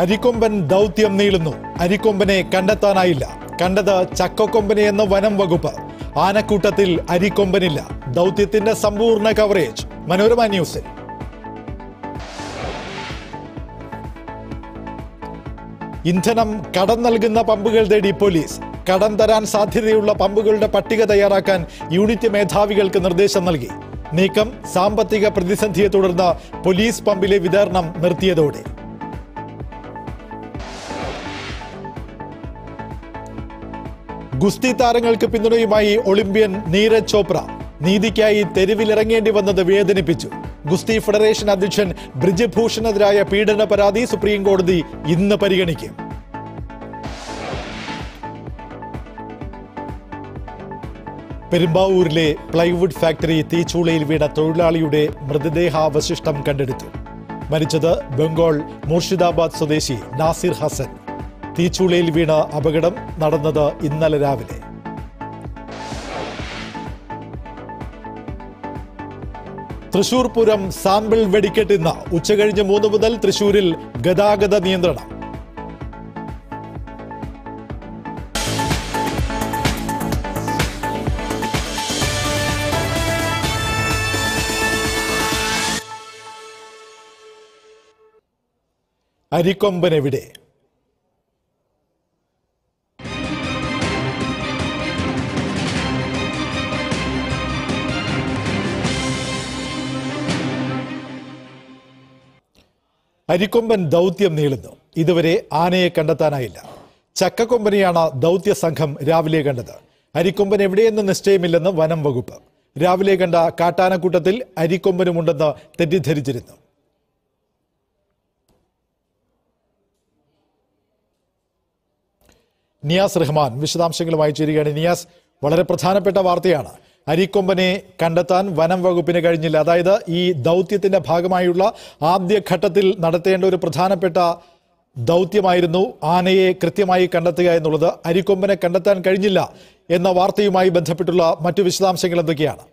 അരിക്കൊമ്പൻ ദൗത്യം നീളുന്നു അരിക്കൊമ്പനെ കണ്ടെത്താനായില്ല കണ്ടത് ചക്കക്കൊമ്പനെ എന്ന വനം വകുപ്പ് ആനക്കൂട്ടത്തിൽ അരിക്കൊമ്പനില്ല ദൗത്യത്തിന്റെ സമ്പൂർണ്ണ കവറേജ് മനോരമ ന്യൂസിൽ ഇന്ധനം കടം നൽകുന്ന പമ്പുകൾ തേടി പോലീസ് കടം തരാൻ സാധ്യതയുള്ള പമ്പുകളുടെ പട്ടിക തയ്യാറാക്കാൻ യൂണിറ്റ് മേധാവികൾക്ക് നിർദ്ദേശം നൽകി നീക്കം സാമ്പത്തിക പ്രതിസന്ധിയെ തുടർന്ന് പോലീസ് പമ്പിലെ വിതരണം നിർത്തിയതോടെ ഗുസ്തി താരങ്ങൾക്ക് പിന്തുണയുമായി ഒളിമ്പ്യൻ നീരജ് ചോപ്ര നീതിക്കായി തെരുവിലിറങ്ങേണ്ടി വന്നത് വേദനിപ്പിച്ചു ഗുസ്തി ഫെഡറേഷൻ അധ്യക്ഷൻ ബ്രിജഭൂഷണെതിരായ പീഡന പരാതി സുപ്രീം കോടതി ഇന്ന് പരിഗണിക്കും പെരുമ്പാവൂരിലെ പ്ലൈവുഡ് ഫാക്ടറി തീച്ചൂളയിൽ വീണ തൊഴിലാളിയുടെ മൃതദേഹാവശിഷ്ടം കണ്ടെടുത്തു മരിച്ചത് ബംഗാൾ മുർഷിദാബാദ് സ്വദേശി നാസിർ ഹസൻ തീച്ചൂളയിൽ വീണ അപകടം നടന്നത് ഇന്നലെ രാവിലെ തൃശൂർ പൂരം സാമ്പിൾ വെടിക്കെട്ട് ഇന്ന് ഉച്ചകഴിഞ്ഞ് മൂന്ന് മുതൽ തൃശൂരിൽ ഗതാഗത നിയന്ത്രണം അരിക്കൊമ്പൻ എവിടെ അരിക്കൊമ്പൻ ദൗത്യം നീളുന്നു ഇതുവരെ ആനയെ കണ്ടെത്താനായില്ല ചക്കക്കൊമ്പനെയാണ് ദൗത്യ സംഘം രാവിലെ കണ്ടത് അരിക്കൊമ്പൻ എവിടെയെന്ന് നിശ്ചയമില്ലെന്ന് വനം വകുപ്പ് രാവിലെ കണ്ട കാട്ടാനക്കൂട്ടത്തിൽ അരിക്കൊമ്പനുമുണ്ടെന്ന് തെറ്റിദ്ധരിച്ചിരുന്നു നിയാസ് റഹ്മാൻ വിശദാംശങ്ങളുമായി ചേരുകയാണ് നിയാസ് വളരെ പ്രധാനപ്പെട്ട വാർത്തയാണ് അരിക്കൊമ്പനെ കണ്ടെത്താൻ വനം വകുപ്പിന് കഴിഞ്ഞില്ല അതായത് ഈ ദൗത്യത്തിന്റെ ഭാഗമായുള്ള ആദ്യ ഘട്ടത്തിൽ നടത്തേണ്ട ഒരു പ്രധാനപ്പെട്ട ദൗത്യമായിരുന്നു ആനയെ കൃത്യമായി കണ്ടെത്തുക എന്നുള്ളത് അരിക്കൊമ്പനെ കണ്ടെത്താൻ കഴിഞ്ഞില്ല എന്ന വാർത്തയുമായി ബന്ധപ്പെട്ടുള്ള മറ്റു വിശദാംശങ്ങൾ എന്തൊക്കെയാണ്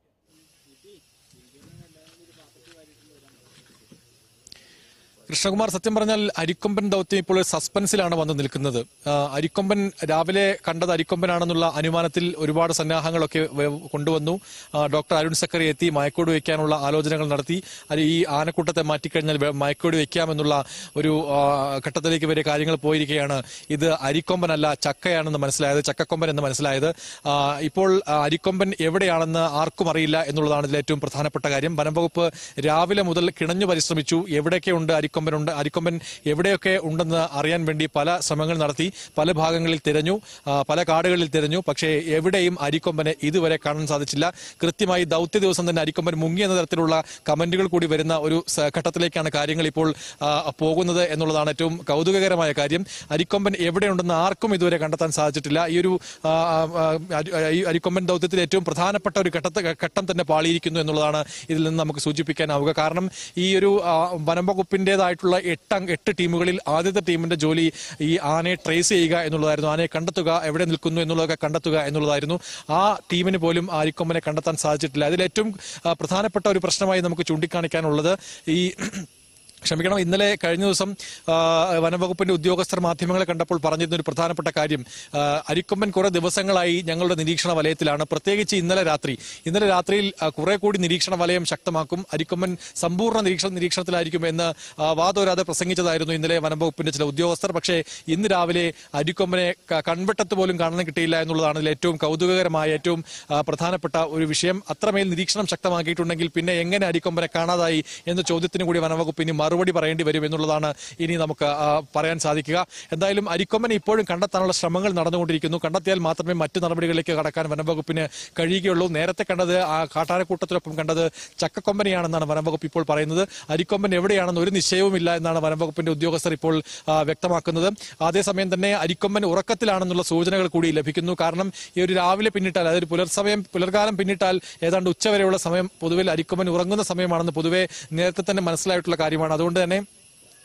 കൃഷ്ണകുമാർ സത്യം പറഞ്ഞാൽ അരിക്കൊമ്പൻ ദൗത്യം ഇപ്പോൾ ഒരു സസ്പെൻസിലാണ് വന്ന് നിൽക്കുന്നത് ആ, അരിക്കൊമ്പൻ രാവിലെ കണ്ടത് അരിക്കൊമ്പനാണെന്നുള്ള അനുമാനത്തിൽ ഒരുപാട് സന്നാഹങ്ങളൊക്കെ വ- കൊണ്ടുവന്നു ആ, ഡോക്ടർ അരുൺ സക്കറി എത്തി മയക്കോട് വയ്ക്കാനുള്ള ആലോചനകൾ നടത്തി അത് ഈ ആനക്കൂട്ടത്തെ മാറ്റിക്കഴിഞ്ഞാൽ വെ- മയക്കോട് വയ്ക്കാമെന്നുള്ള ഒരു ആ, ഘട്ടത്തിലേക്ക് വരെ കാര്യങ്ങൾ പോയിരിക്കുകയാണ് ഇത് അരിക്കൊമ്പനല്ല ചക്കയാണെന്ന് മനസ്സിലായത് ചക്കക്കൊമ്പൻ എന്ന് മനസ്സിലായത് ആ, ഇപ്പോൾ ആ, അരിക്കൊമ്പൻ എവിടെയാണെന്ന് ആർക്കും അറിയില്ല എന്നുള്ളതാണ് ഇതിൽ ഏറ്റവും പ്രധാനപ്പെട്ട കാര്യം വനംവകുപ്പ് രാവിലെ മുതൽ കിണഞ്ഞു പരിശ്രമിച്ചു എവിടെയൊക്കെ ഉണ്ട് അരിക്കൊമ്പനുണ്ട് അരിക്കൊമ്പൻ എവിടെയൊക്കെ ഉണ്ടെന്ന് അറിയാൻ വേണ്ടി പല ശ്രമങ്ങൾ നടത്തി പല ഭാഗങ്ങളിൽ തിരഞ്ഞു ആ, പല കാടുകളിൽ തിരഞ്ഞു പക്ഷേ എവിടെയും അരിക്കൊമ്പനെ ഇതുവരെ കാണാൻ സാധിച്ചില്ല കൃത്യമായി ദൗത്യ ദിവസം തന്നെ അരിക്കൊമ്പൻ മുങ്ങി എന്ന തരത്തിലുള്ള കമന്റുകൾ കൂടി വരുന്ന ഒരു സ- ഘട്ടത്തിലേക്കാണ് കാര്യങ്ങൾ ഇപ്പോൾ ആ, പോകുന്നത് എന്നുള്ളതാണ് ഏറ്റവും കൗതുകകരമായ കാര്യം അരിക്കൊമ്പൻ എവിടെയുണ്ടെന്ന് ആർക്കും ഇതുവരെ കണ്ടെത്താൻ സാധിച്ചിട്ടില്ല ഈ ഒരു ആ, ആ, അരി- ഈ അരിക്കൊമ്പൻ ദൗത്യത്തിൽ ഏറ്റവും പ്രധാനപ്പെട്ട ഒരു ഘട്ടത്തെ ഘട്ടം തന്നെ പാളിയിരിക്കുന്നു എന്നുള്ളതാണ് ഇതിൽ നിന്ന് നമുക്ക് സൂചിപ്പിക്കാനാവുക കാരണം ഈ ഒരു ആ, വനം വകുപ്പിന്റേതായിട്ടുള്ള എട്ട് അംഗ- എട്ട് ടീമുകളിൽ ആദ്യത്തെ ടീമിന്റെ ജോലി ഈ ആനയെ ട്രേസ് ചെയ്യുക എന്നുള്ളതായിരുന്നു ആനയെ കണ്ടെത്തുക എവിടെ നിൽക്കുന്നു എന്നുള്ളതൊക്കെ കണ്ടെത്തുക എന്നുള്ളതായിരുന്നു ആ ടീമിന് പോലും ആ അരിക്കൊമ്പനെ കണ്ടെത്താൻ സാധിച്ചിട്ടില്ല അതിൽ ഏറ്റവും ആ, പ്രധാനപ്പെട്ട ഒരു പ്രശ്നമായി നമുക്ക് ചൂണ്ടിക്കാണിക്കാനുള്ളത് ഈ ക്ഷമിക്കണം ഇന്നലെ കഴിഞ്ഞ ദിവസം ആ, വനംവകുപ്പിന്റെ ഉദ്യോഗസ്ഥർ മാധ്യമങ്ങളെ കണ്ടപ്പോൾ പറഞ്ഞിരുന്ന ഒരു പ്രധാനപ്പെട്ട കാര്യം ആ, അരിക്കൊമ്പൻ കുറെ ദിവസങ്ങളായി ഞങ്ങളുടെ നിരീക്ഷണ വലയത്തിലാണ് പ്രത്യേകിച്ച് ഇന്നലെ രാത്രി ഇന്നലെ രാത്രിയിൽ ആ, കുറെ കൂടി നിരീക്ഷണ വലയം ശക്തമാക്കും അരിക്കൊമ്പൻ സമ്പൂർണ്ണ നിരീക്ഷണ നിരീക്ഷണത്തിലായിരിക്കും എന്ന് ആ, വാതോരാതെ പ്രസംഗിച്ചതായിരുന്നു ഇന്നലെ വനംവകുപ്പിന്റെ ചില ഉദ്യോഗസ്ഥർ പക്ഷേ ഇന്ന് രാവിലെ അരിക്കൊമ്പനെ ക- കൺവെട്ടത്ത് പോലും കാണാൻ കിട്ടിയില്ല എന്നുള്ളതാണ് ഇതിൽ ഏറ്റവും കൗതുകകരമായ ഏറ്റവും ആ, പ്രധാനപ്പെട്ട ഒരു വിഷയം അത്രമേൽ നിരീക്ഷണം ശക്തമാക്കിയിട്ടുണ്ടെങ്കിൽ പിന്നെ എങ്ങനെ അരിക്കൊമ്പനെ കാണാതായി എന്ന ചോദ്യത്തിന് കൂടി വനംവകുപ്പ് ഇനി മറുപടി പറയേണ്ടി വരും എന്നുള്ളതാണ് ഇനി നമുക്ക് ആ, പറയാൻ സാധിക്കുക എന്തായാലും അരിക്കൊമ്പനെ ഇപ്പോഴും കണ്ടെത്താനുള്ള ശ്രമങ്ങൾ നടന്നുകൊണ്ടിരിക്കുന്നു കണ്ടെത്തിയാൽ മാത്രമേ മറ്റു നടപടികളിലേക്ക് കടക്കാൻ വനംവകുപ്പിന് കഴിയുകയുള്ളൂ നേരത്തെ കണ്ടത് ആ കാട്ടാനക്കൂട്ടത്തിനൊപ്പം കണ്ടത് ചക്കക്കൊമ്പനെയാണെന്നാണ് വനംവകുപ്പ് ഇപ്പോൾ പറയുന്നത് അരിക്കൊമ്പൻ എവിടെയാണെന്ന് ഒരു നിശ്ചയവുമില്ല എന്നാണ് വനംവകുപ്പിന്റെ ഉദ്യോഗസ്ഥർ ഇപ്പോൾ ആ, വ്യക്തമാക്കുന്നത് അതേസമയം തന്നെ അരിക്കൊമ്പൻ ഉറക്കത്തിലാണെന്നുള്ള സൂചനകൾ കൂടി ലഭിക്കുന്നു കാരണം ഈ ഒരു രാവിലെ പിന്നിട്ടാൽ അതായത് പുലർസമയം പുലർകാലം പിന്നിട്ടാൽ ഏതാണ്ട് ഉച്ചവരെയുള്ള സമയം പൊതുവെ അരിക്കൊമ്പൻ ഉറങ്ങുന്ന സമയമാണെന്ന് പൊതുവെ നേരത്തെ തന്നെ മനസ്സിലായിട്ടുള്ള കാര്യമാണ് അതുകൊണ്ട് തന്നെ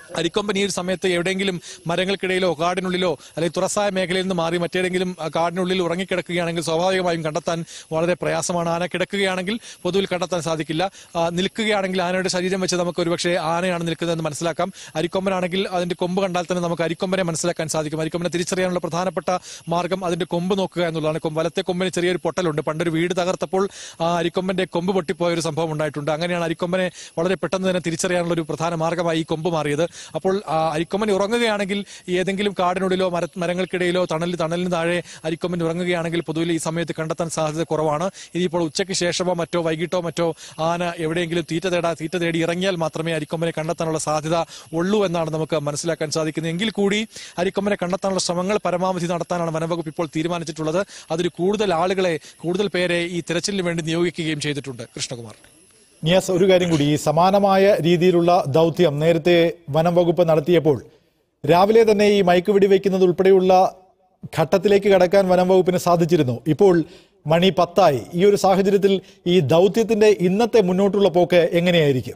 അരിക്കൊമ്പൻ ഈ ഒരു സമയത്ത് എവിടെയെങ്കിലും മരങ്ങൾക്കിടയിലോ കാടിനുള്ളിലോ അല്ലെങ്കിൽ തുറസായ മേഖലയിൽ നിന്ന് മാറി മറ്റേതെങ്കിലും ആ, കാടിനുള്ളിൽ ഉറങ്ങിക്കിടക്കുകയാണെങ്കിൽ സ്വാഭാവികമായും കണ്ടെത്താൻ വളരെ പ്രയാസമാണ് ആന കിടക്കുകയാണെങ്കിൽ പൊതുവിൽ കണ്ടെത്താൻ സാധിക്കില്ല ആ, നിൽക്കുകയാണെങ്കിൽ ആനയുടെ ശരീരം വെച്ച് നമുക്ക് ഒരുപക്ഷെ ആനയാണ് നിൽക്കുന്നതെന്ന് മനസ്സിലാക്കാം അരിക്കൊമ്പനാണെങ്കിൽ അതിന്റെ കൊമ്പ് കണ്ടാൽ തന്നെ നമുക്ക് അരിക്കൊമ്പനെ മനസ്സിലാക്കാൻ സാധിക്കും അരിക്കൊമ്പനെ തിരിച്ചറിയാനുള്ള പ്രധാനപ്പെട്ട മാർഗം അതിന്റെ കൊമ്പ് നോക്കുക എന്നുള്ളതാണ് കൊമ്പ് വലത്തെ കൊമ്പിന് ചെറിയൊരു പൊട്ടലുണ്ട് പണ്ടൊരു വീട് തകർത്തപ്പോൾ ആ അരിക്കൊമ്പന്റെ കൊമ്പ് പൊട്ടിപ്പോയ ഒരു സംഭവം ഉണ്ടായിട്ടുണ്ട് അങ്ങനെയാണ് അരിക്കൊമ്പനെ വളരെ പെട്ടെന്ന് തന്നെ തിരിച്ചറിയാനുള്ള ഒരു പ്രധാന മാർഗമായി ഈ കൊമ്പ് മാറിയത് അപ്പോൾ ആ, അരിക്കൊമ്പൻ ഉറങ്ങുകയാണെങ്കിൽ ഏതെങ്കിലും കാടിനുള്ളിലോ മര മരങ്ങൾക്കിടയിലോ തണലിൽ തണലിന് താഴെ അരിക്കൊമ്പൻ ഉറങ്ങുകയാണെങ്കിൽ പൊതുവിൽ ഈ സമയത്ത് കണ്ടെത്താൻ സാധ്യത കുറവാണ് ഇനിയിപ്പോൾ ഉച്ചയ്ക്ക് ശേഷമോ മറ്റോ വൈകിട്ടോ മറ്റോ ആന എവിടെയെങ്കിലും തീറ്റ തേടാ തീറ്റ തേടി ഇറങ്ങിയാൽ മാത്രമേ അരിക്കൊമ്പനെ കണ്ടെത്താനുള്ള സാധ്യത ഉള്ളൂ എന്നാണ് നമുക്ക് മനസ്സിലാക്കാൻ സാധിക്കുന്നത് എങ്കിൽ കൂടി അരിക്കൊമ്പനെ കണ്ടെത്താനുള്ള ശ്രമങ്ങൾ പരമാവധി നടത്താനാണ് വനംവകുപ്പ് ഇപ്പോൾ തീരുമാനിച്ചിട്ടുള്ളത് അതിൽ കൂടുതൽ ആളുകളെ കൂടുതൽ പേരെ ഈ തെരച്ചിലിന് വേണ്ടി നിയോഗിക്കുകയും ചെയ്തിട്ടുണ്ട് കൃഷ്ണകുമാർ നിയാസ് ഒരു കാര്യം കൂടി ഈ സമാനമായ രീതിയിലുള്ള ദൗത്യം നേരത്തെ വനം വകുപ്പ് നടത്തിയപ്പോൾ രാവിലെ തന്നെ ഈ മയക്കുവെടി വയ്ക്കുന്നത് ഉൾപ്പെടെയുള്ള ഘട്ടത്തിലേക്ക് കടക്കാൻ വനം വകുപ്പിന് സാധിച്ചിരുന്നു ഇപ്പോൾ മണി പത്തായി ഈ ഒരു സാഹചര്യത്തിൽ ഈ ദൗത്യത്തിന്റെ ഇന്നത്തെ മുന്നോട്ടുള്ള പോക്ക് എങ്ങനെയായിരിക്കും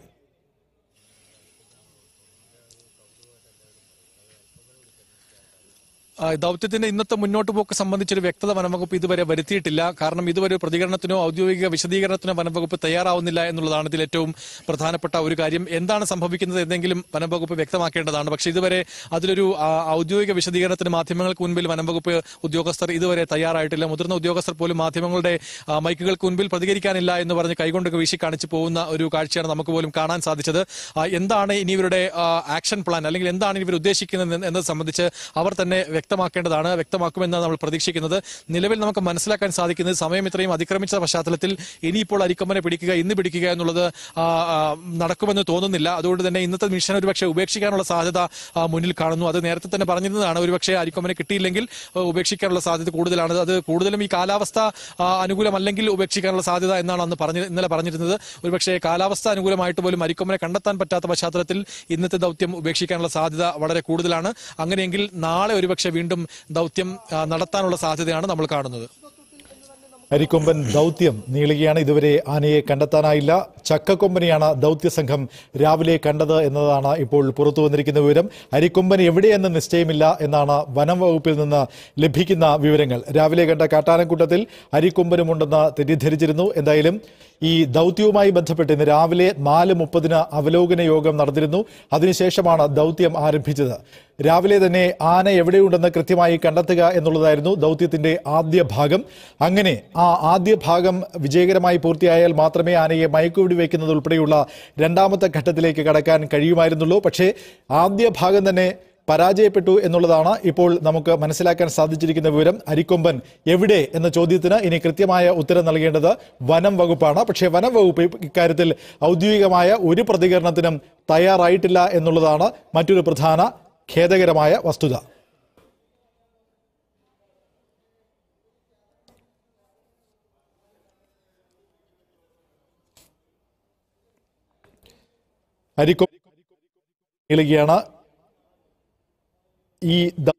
ആ, ദൗത്യത്തിന്റെ ഇന്നത്തെ മുന്നോട്ട് പോക്ക് സംബന്ധിച്ചൊരു വ്യക്തത വനംവകുപ്പ് ഇതുവരെ വരുത്തിയിട്ടില്ല കാരണം ഇതുവരെ ഒരു പ്രതികരണത്തിനോ ഔദ്യോഗിക വിശദീകരണത്തിനോ വനംവകുപ്പ് തയ്യാറാവുന്നില്ല എന്നുള്ളതാണ് ഇതിൽ ഏറ്റവും പ്രധാനപ്പെട്ട ഒരു കാര്യം എന്താണ് സംഭവിക്കുന്നത് എന്തെങ്കിലും വനംവകുപ്പ് വ്യക്തമാക്കേണ്ടതാണ് പക്ഷേ ഇതുവരെ അതിലൊരു ആ, ഔദ്യോഗിക വിശദീകരണത്തിന് മാധ്യമങ്ങൾക്ക് മുൻപിൽ വനംവകുപ്പ് ഉദ്യോഗസ്ഥർ ഇതുവരെ തയ്യാറായിട്ടില്ല മുതിർന്ന ഉദ്യോഗസ്ഥർ പോലും മാധ്യമങ്ങളുടെ ആ, മൈക്കുകൾക്ക് മുൻപിൽ പ്രതികരിക്കാനില്ല എന്ന് പറഞ്ഞ് കൈകൊണ്ടൊക്കെ വീശി കാണിച്ചു പോകുന്ന ഒരു കാഴ്ചയാണ് നമുക്ക് പോലും കാണാൻ സാധിച്ചത് ആ, എന്താണ് ഇനി ഇവരുടെ ആ, ആക്ഷൻ പ്ലാൻ അല്ലെങ്കിൽ എന്താണ് ഇനി ഇവർ ഉദ്ദേശിക്കുന്നത് എന്ന് എന്നത് സംബന്ധിച്ച് അവർ തന്നെ വ്യക്തമാക്കേണ്ടതാണ് വ്യക്തമാക്കുമെന്നാണ് നമ്മൾ പ്രതീക്ഷിക്കുന്നത് നിലവിൽ നമുക്ക് മനസ്സിലാക്കാൻ സാധിക്കുന്നത് സമയം ഇത്രയും അതിക്രമിച്ച പശ്ചാത്തലത്തിൽ ഇനിയിപ്പോൾ അരിക്കൊമ്പനെ പിടിക്കുക ഇന്ന് പിടിക്കുക എന്നുള്ളത് ആ, ആ, നടക്കുമെന്ന് തോന്നുന്നില്ല അതുകൊണ്ട് തന്നെ ഇന്നത്തെ മിഷൻ ഒരുപക്ഷെ ഉപേക്ഷിക്കാനുള്ള സാധ്യത ആ, മുന്നിൽ കാണുന്നു അത് നേരത്തെ തന്നെ പറഞ്ഞിരുന്നതാണ് ഒരുപക്ഷെ അരിക്കൊമ്പനെ കിട്ടിയില്ലെങ്കിൽ ആ, ഉപേക്ഷിക്കാനുള്ള സാധ്യത കൂടുതലാണ് അത് കൂടുതലും ഈ കാലാവസ്ഥ ആ, അനുകൂലമല്ലെങ്കിൽ ഉപേക്ഷിക്കാനുള്ള സാധ്യത എന്നാണ് അന്ന് പറഞ്ഞ ഇന്നലെ പറഞ്ഞിരുന്നത് ഒരുപക്ഷെ കാലാവസ്ഥ അനുകൂലമായിട്ട് പോലും അരിക്കൊമ്പനെ കണ്ടെത്താൻ പറ്റാത്ത പശ്ചാത്തലത്തിൽ ഇന്നത്തെ ദൗത്യം ഉപേക്ഷിക്കാനുള്ള സാധ്യത വളരെ കൂടുതലാണ് അങ്ങനെയെങ്കിൽ നാളെ ഒരുപക്ഷെ വീണ്ടും ദൗത്യം ആ, നടത്താനുള്ള സാധ്യതയാണ് നമ്മൾ കാണുന്നത് അരിക്കൊമ്പൻ ദൗത്യം നീളുകയാണ് ഇതുവരെ ആനയെ കണ്ടെത്താനായില്ല ചക്കക്കൊമ്പനെയാണ് ദൗത്യ സംഘം രാവിലെ കണ്ടത് എന്നതാണ് ഇപ്പോൾ പുറത്തു വന്നിരിക്കുന്ന വിവരം അരിക്കൊമ്പൻ എവിടെയെന്ന് നിശ്ചയമില്ല എന്നാണ് വനം വകുപ്പിൽ നിന്ന് ലഭിക്കുന്ന വിവരങ്ങൾ രാവിലെ കണ്ട കാട്ടാനക്കൂട്ടത്തിൽ അരിക്കൊമ്പനുമുണ്ടെന്ന് തെറ്റിദ്ധരിച്ചിരുന്നു എന്തായാലും ഈ ദൗത്യവുമായി ബന്ധപ്പെട്ട് ഇന്ന് രാവിലെ നാല് മുപ്പതിന് അവലോകന യോഗം നടന്നിരുന്നു അതിനുശേഷമാണ് ദൗത്യം ആരംഭിച്ചത് രാവിലെ തന്നെ ആന എവിടെയുണ്ടെന്ന് കൃത്യമായി കണ്ടെത്തുക എന്നുള്ളതായിരുന്നു ദൗത്യത്തിന്റെ ആദ്യ ഭാഗം അങ്ങനെ ആ ആദ്യ ഭാഗം വിജയകരമായി പൂർത്തിയായാൽ മാത്രമേ ആനയെ മയക്കുവെടി വയ്ക്കുന്നത് ഉൾപ്പെടെയുള്ള രണ്ടാമത്തെ ഘട്ടത്തിലേക്ക് കടക്കാൻ കഴിയുമായിരുന്നുള്ളൂ പക്ഷേ ആദ്യ ഭാഗം തന്നെ പരാജയപ്പെട്ടു എന്നുള്ളതാണ് ഇപ്പോൾ നമുക്ക് മനസ്സിലാക്കാൻ സാധിച്ചിരിക്കുന്ന വിവരം അരിക്കൊമ്പൻ എവിടെ എന്ന ചോദ്യത്തിന് ഇനി കൃത്യമായ ഉത്തരം നൽകേണ്ടത് വനം വകുപ്പാണ് പക്ഷേ വനം വകുപ്പ് ഇക്കാര്യത്തിൽ ഔദ്യോഗികമായ ഒരു പ്രതികരണത്തിനും തയ്യാറായിട്ടില്ല എന്നുള്ളതാണ് മറ്റൊരു പ്രധാന ഖേദകരമായ വസ്തുത അരിക്കൊമ്പൻ നീളുകയാണ് ഈ ദ-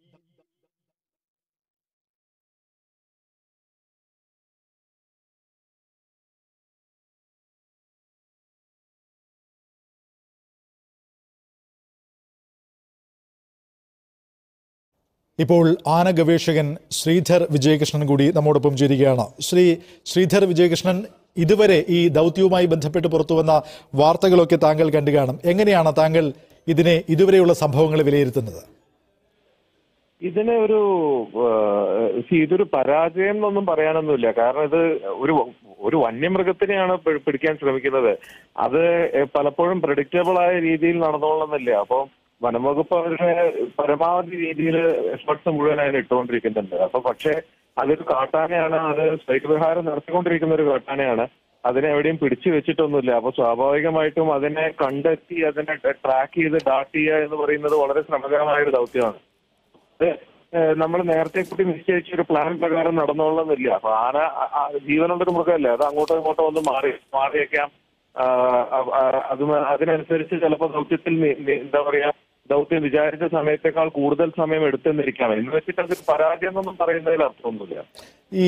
ഇപ്പോൾ ആന ഗവേഷകൻ ശ്രീധർ വിജയകൃഷ്ണൻ കൂടി നമ്മോടൊപ്പം ചേരുകയാണ് ശ്രീ ശ്രീധർ വിജയകൃഷ്ണൻ ഇതുവരെ ഈ ദൗത്യവുമായി ബന്ധപ്പെട്ട് പുറത്തുവന്ന വാർത്തകളൊക്കെ താങ്കൾ കണ്ടു കാണും എങ്ങനെയാണ് താങ്കൾ ഇതിനെ ഇതുവരെയുള്ള സംഭവങ്ങൾ വിലയിരുത്തുന്നത് ഇതിനെ ഒരു ഏഹ്, see, ഇതൊരു പരാജയം എന്നൊന്നും പറയാനൊന്നുമില്ല കാരണം ഇത് ഒരു ഒരു വന്യമൃഗത്തിനെയാണ് പി- പിടിക്കാൻ ശ്രമിക്കുന്നത് അത് ഏഹ്, പലപ്പോഴും പ്രഡിക്റ്റബിൾ ആയ രീതിയിൽ നടന്നോളണമെന്നില്ല അപ്പോൾ വനംവകുപ്പ് അവരുടെ പരമാവധി രീതിയിൽ എഫേർട്സ് മുഴുവൻ അതിന് ഇട്ടുകൊണ്ടിരിക്കുന്നുണ്ട് അപ്പൊ പക്ഷേ അതൊരു കാട്ടാനയാണ് അത് സ്വൈകവിഹാരം നടത്തിക്കൊണ്ടിരിക്കുന്ന ഒരു കാട്ടാനയാണ് അതിനെ എവിടെയും പിടിച്ചു വെച്ചിട്ടൊന്നുമില്ല അപ്പൊ സ്വാഭാവികമായിട്ടും അതിനെ കണ്ടെത്തി അതിനെ ട്രാക്ക് ചെയ്ത് ഡാട്ട് ചെയ്യുക എന്ന് പറയുന്നത് വളരെ ശ്രമകരമായ ഒരു ദൗത്യമാണ് നമ്മൾ നേരത്തെ കൂട്ടി നിശ്ചയിച്ച ഒരു പ്ലാൻ പ്രകാരം നടന്നോളന്നില്ല അപ്പൊ ആന ആ- ആ ജീവനുള്ളൊരു മൃഗമല്ലേ അത് അങ്ങോട്ടോ ഇങ്ങോട്ടോ ഒന്ന് മാറി മാറിയേക്കാം ആ, അ- ആ- അത് അതിനനുസരിച്ച് ചിലപ്പോൾ ദൗത്യത്തിൽ നി- നി- എന്താ പറയാ ദൗത്യം വിചാരിച്ച സമയത്തേക്കാൾ കൂടുതൽ സമയം എടുത്തെന്നിരിക്കാം എന്ന് വെച്ചിട്ട് അതൊരു പരാജയം എന്നൊന്നും പറയുന്നതിൽ അർത്ഥമൊന്നുമില്ല ഈ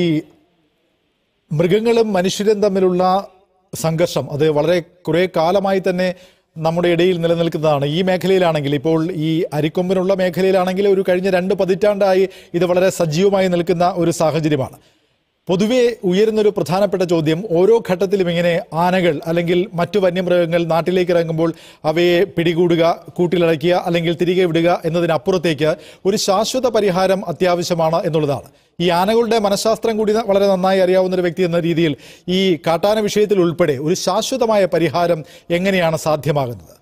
മൃഗങ്ങളും മനുഷ്യരും തമ്മിലുള്ള സംഘർഷം അത് വളരെ കുറെ കാലമായി തന്നെ നമ്മുടെ ഇടയിൽ നിലനിൽക്കുന്നതാണ് ഈ മേഖലയിലാണെങ്കിൽ ഇപ്പോൾ ഈ അരിക്കൊമ്പനുള്ള മേഖലയിലാണെങ്കിൽ ഒരു കഴിഞ്ഞ രണ്ട് പതിറ്റാണ്ടായി ഇത് വളരെ സജീവമായി നിൽക്കുന്ന ഒരു സാഹചര്യമാണ് പൊതുവെ ഉയരുന്നൊരു പ്രധാനപ്പെട്ട ചോദ്യം ഓരോ ഘട്ടത്തിലും ഇങ്ങനെ ആനകൾ അല്ലെങ്കിൽ മറ്റു വന്യമൃഗങ്ങൾ നാട്ടിലേക്ക് ഇറങ്ങുമ്പോൾ അവയെ പിടികൂടുക കൂട്ടിലടയ്ക്കുക അല്ലെങ്കിൽ തിരികെ വിടുക എന്നതിനപ്പുറത്തേക്ക് ഒരു ശാശ്വത പരിഹാരം അത്യാവശ്യമാണ് എന്നുള്ളതാണ് ഈ ആനകളുടെ മനഃശാസ്ത്രം കൂടി വളരെ നന്നായി അറിയാവുന്ന ഒരു വ്യക്തി എന്ന രീതിയിൽ ഈ കാട്ടാന വിഷയത്തിൽ ഉൾപ്പെടെ ഒരു ശാശ്വതമായ പരിഹാരം എങ്ങനെയാണ് സാധ്യമാകുന്നത്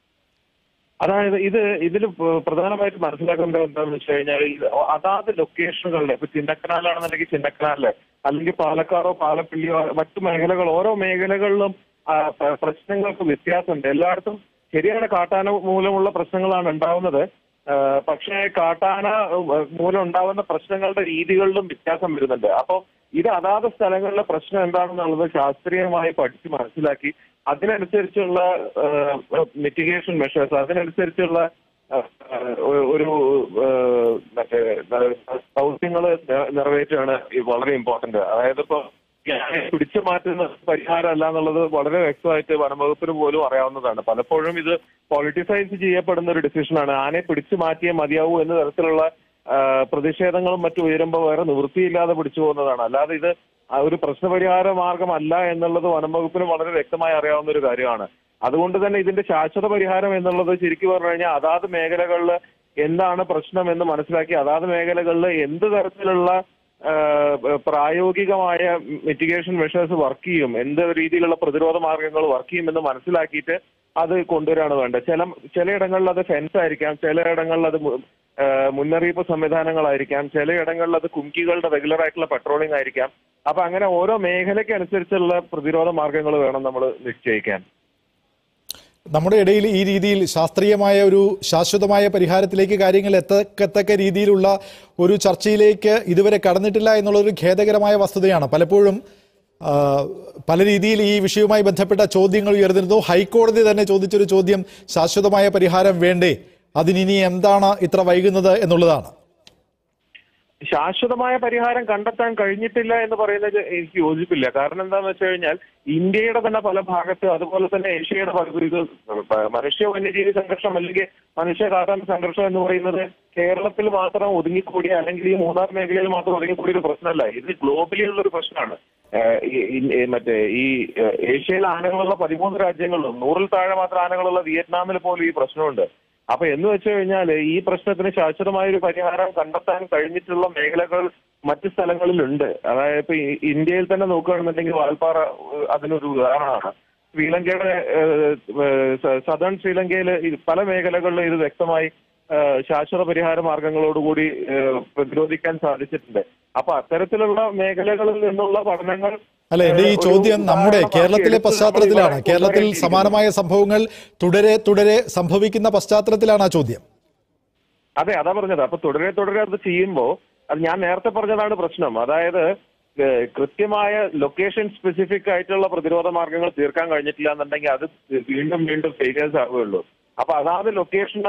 അതായത് ഇത് ഇതിൽ പ്രധാനമായിട്ട് മനസ്സിലാക്കേണ്ടത് എന്താണെന്ന് വെച്ച് കഴിഞ്ഞാൽ ഇത് അതാത് ലൊക്കേഷനുകളിൽ ഇപ്പൊ ചിന്നക്കനാലാണെന്നുണ്ടെങ്കിൽ ചിന്നക്കനാലില് അല്ലെങ്കിൽ പാലക്കാടോ പാലപ്പിള്ളിയോ മറ്റു മേഖലകൾ ഓരോ മേഖലകളിലും ആ, പ- പ്രശ്നങ്ങൾക്ക് വ്യത്യാസമുണ്ട് എല്ലായിടത്തും ശരിയാണ് കാട്ടാന മൂലമുള്ള പ്രശ്നങ്ങളാണ് ഉണ്ടാവുന്നത് ആ, പക്ഷേ കാട്ടാന ഉം, മൂലം ഉണ്ടാവുന്ന പ്രശ്നങ്ങളുടെ രീതികളിലും വ്യത്യാസം വരുന്നുണ്ട് അപ്പോൾ ഇത് അതാത് സ്ഥലങ്ങളിലെ പ്രശ്നം എന്താണെന്നുള്ളത് ശാസ്ത്രീയമായി പഠിച്ച് മനസ്സിലാക്കി അതിനനുസരിച്ചുള്ള മിറ്റിഗേഷൻ മെഷേഴ്സ് അതിനനുസരിച്ചുള്ള ആ, ആ, ഒരു- ഒരു ആ, മറ്റേ ദൗത്യങ്ങൾ നിറവേറ്റുകയാണ് ഈ വളരെ ഇമ്പോർട്ടന്റ് അതായത് ഇപ്പൊ ആനയെ പിടിച്ചു മാറ്റുന്ന പരിഹാരം അല്ല എന്നുള്ളത് വളരെ വ്യക്തമായിട്ട് വനംവകുപ്പിന് പോലും അറിയാവുന്നതാണ് പലപ്പോഴും ഇത് പൊളിറ്റിസൈസ് ചെയ്യപ്പെടുന്ന ഒരു ഡിസിഷനാണ് ആനയെ പിടിച്ചു മാറ്റിയേ മതിയാവൂ എന്ന തരത്തിലുള്ള ആ, പ്രതിഷേധങ്ങളും മറ്റും ഉയരുമ്പോൾ വേറെ നിവൃത്തിയില്ലാതെ പിടിച്ചു പോകുന്നതാണ് അല്ലാതെ ഇത് ആ ഒരു പ്രശ്നപരിഹാര മാർഗമല്ല എന്നുള്ളത് വനംവകുപ്പിന് വളരെ വ്യക്തമായി അറിയാവുന്ന ഒരു കാര്യമാണ് അതുകൊണ്ട് തന്നെ ഇതിന്റെ ശാശ്വത പരിഹാരം എന്നുള്ളത് ശരിക്കും പറഞ്ഞു കഴിഞ്ഞാൽ അതാത് മേഖലകളിൽ എന്താണ് പ്രശ്നം എന്ന് മനസ്സിലാക്കി അതാത് മേഖലകളിൽ എന്ത് തരത്തിലുള്ള ആ, പ്രായോഗികമായ മിറ്റിഗേഷൻ മെഷേഴ്സ് വർക്ക് ചെയ്യും എന്ത് രീതിയിലുള്ള പ്രതിരോധ മാർഗങ്ങൾ വർക്ക് ചെയ്യും എന്ന് മനസ്സിലാക്കിയിട്ട് അത് കൊണ്ടുവരാണ് വേണ്ടത് ചില ചിലയിടങ്ങളിൽ അത് ഫെൻസ് ആയിരിക്കാം ചിലയിടങ്ങളിൽ അത് മു- ആ, മുന്നറിയിപ്പ് സംവിധാനങ്ങളായിരിക്കാം ചിലയിടങ്ങളിൽ അത് കുംകികളുടെ റെഗുലർ ആയിട്ടുള്ള പെട്രോളിംഗ് ആയിരിക്കാം അപ്പൊ അങ്ങനെ ഓരോ മേഖലയ്ക്ക് അനുസരിച്ചുള്ള പ്രതിരോധ മാർഗങ്ങൾ വേണം നമ്മൾ നിശ്ചയിക്കാൻ നമ്മുടെ ഇടയിൽ ഈ രീതിയിൽ ശാസ്ത്രീയമായ ഒരു ശാശ്വതമായ പരിഹാരത്തിലേക്ക് കാര്യങ്ങൾ എത്തക്കത്തക്ക രീതിയിലുള്ള ഒരു ചർച്ചയിലേക്ക് ഇതുവരെ കടന്നിട്ടില്ല എന്നുള്ളൊരു ഖേദകരമായ വസ്തുതയാണ് പലപ്പോഴും ആ, പല രീതിയിൽ ഈ വിഷയവുമായി ബന്ധപ്പെട്ട ചോദ്യങ്ങൾ ഉയർന്നിരുന്നു ഹൈക്കോടതി തന്നെ ചോദിച്ചൊരു ചോദ്യം ശാശ്വതമായ പരിഹാരം വേണ്ടേ അതിനി എന്താണ് ഇത്ര വൈകുന്നത് എന്നുള്ളതാണ് ശാശ്വതമായ പരിഹാരം കണ്ടെത്താൻ കഴിഞ്ഞിട്ടില്ല എന്ന് പറയുന്നത് എനിക്ക് യോജിപ്പില്ല കാരണം എന്താന്ന് വെച്ച് കഴിഞ്ഞാൽ ഇന്ത്യയുടെ തന്നെ പല ഭാഗത്ത് അതുപോലെ തന്നെ ഏഷ്യയുടെ പല ഇത് മനുഷ്യ വന്യജീവി സംഘർഷം അല്ലെങ്കിൽ മനുഷ്യ കാട്ടാൻ സംഘർഷം എന്ന് പറയുന്നത് കേരളത്തിൽ മാത്രം ഒതുങ്ങിക്കൂടിയ അല്ലെങ്കിൽ ഈ മൂന്നാർ മേഖലയിൽ മാത്രം ഒതുങ്ങിക്കൂടിയ ഒരു പ്രശ്നമല്ല ഇത് ഗ്ലോബലി ഉള്ള ഒരു പ്രശ്നമാണ് ഏഹ് ഈ- ഈ- ഈ മറ്റേ ഈ ഏഹ് ഏഷ്യയിൽ ആനകളുള്ള പതിമൂന്ന് രാജ്യങ്ങളിലും നൂറിൽ താഴെ മാത്രം ആനകളുള്ള വിയറ്റ്നാമിൽ പോലും ഈ പ്രശ്നമുണ്ട് അപ്പൊ എന്ന് വെച്ച് കഴിഞ്ഞാൽ ഈ പ്രശ്നത്തിന് ശാശ്വതമായ ഒരു പരിഹാരം കണ്ടെത്താൻ കഴിഞ്ഞിട്ടുള്ള മേഖലകൾ മറ്റു സ്ഥലങ്ങളിലുണ്ട് അതായത് ഇപ്പൊ ഈ ഇന്ത്യയിൽ തന്നെ നോക്കുകയാണെന്നുണ്ടെങ്കിൽ വാൽപ്പാറ ഏഹ് അതിനൊരു ഉദാഹരണമാണ് ശ്രീലങ്കയുടെ സദേൺ ശ്രീലങ്കയിൽ പല മേഖലകളിലും ഇത് വ്യക്തമായി ഏഹ് ശാശ്വത പരിഹാര മാർഗങ്ങളോടുകൂടി ഏഹ് പ്രതിരോധിക്കാൻ സാധിച്ചിട്ടുണ്ട് അപ്പൊ അത്തരത്തിലുള്ള മേഖലകളിൽ നിന്നുള്ള പഠനങ്ങൾ അല്ല എന്റെ ഈ ഏഹ് ഒരു ചോദ്യം നമ്മുടെ ഉദാഹരണമാക്കി കേരളത്തിലെ എടുത്ത് പശ്ചാത്തലത്തിലാണ് നമ്മൾ ഇവിടെ കേരളത്തിൽ കൊണ്ടുവരേണ്ടിയിരിക്കുന്നു. സമാനമായ സംഭവങ്ങൾ തുടരെ തുടരെ സംഭവിക്കുന്ന പശ്ചാത്തലത്തിലാണ് ആ ചോദ്യം അതെ അതാ പറഞ്ഞത് അപ്പൊ തുടരെ തുടരെ അത് ചെയ്യുമ്പോ അത് ഞാൻ നേരത്തെ പറഞ്ഞതാണ് പ്രശ്നം അതായത് ഏഹ് കൃത്യമായ ലൊക്കേഷൻ സ്പെസിഫിക് ആയിട്ടുള്ള പ്രതിരോധ മാർഗങ്ങൾ തീർക്കാൻ കഴിഞ്ഞിട്ടില്ല എന്നുണ്ടെങ്കിൽ അത് വീണ്ടും വീണ്ടും ഫെയിലിയേഴ്സ് ആവുകയുള്ളൂ അപ്പൊ അതാത് ലൊക്കേഷൻ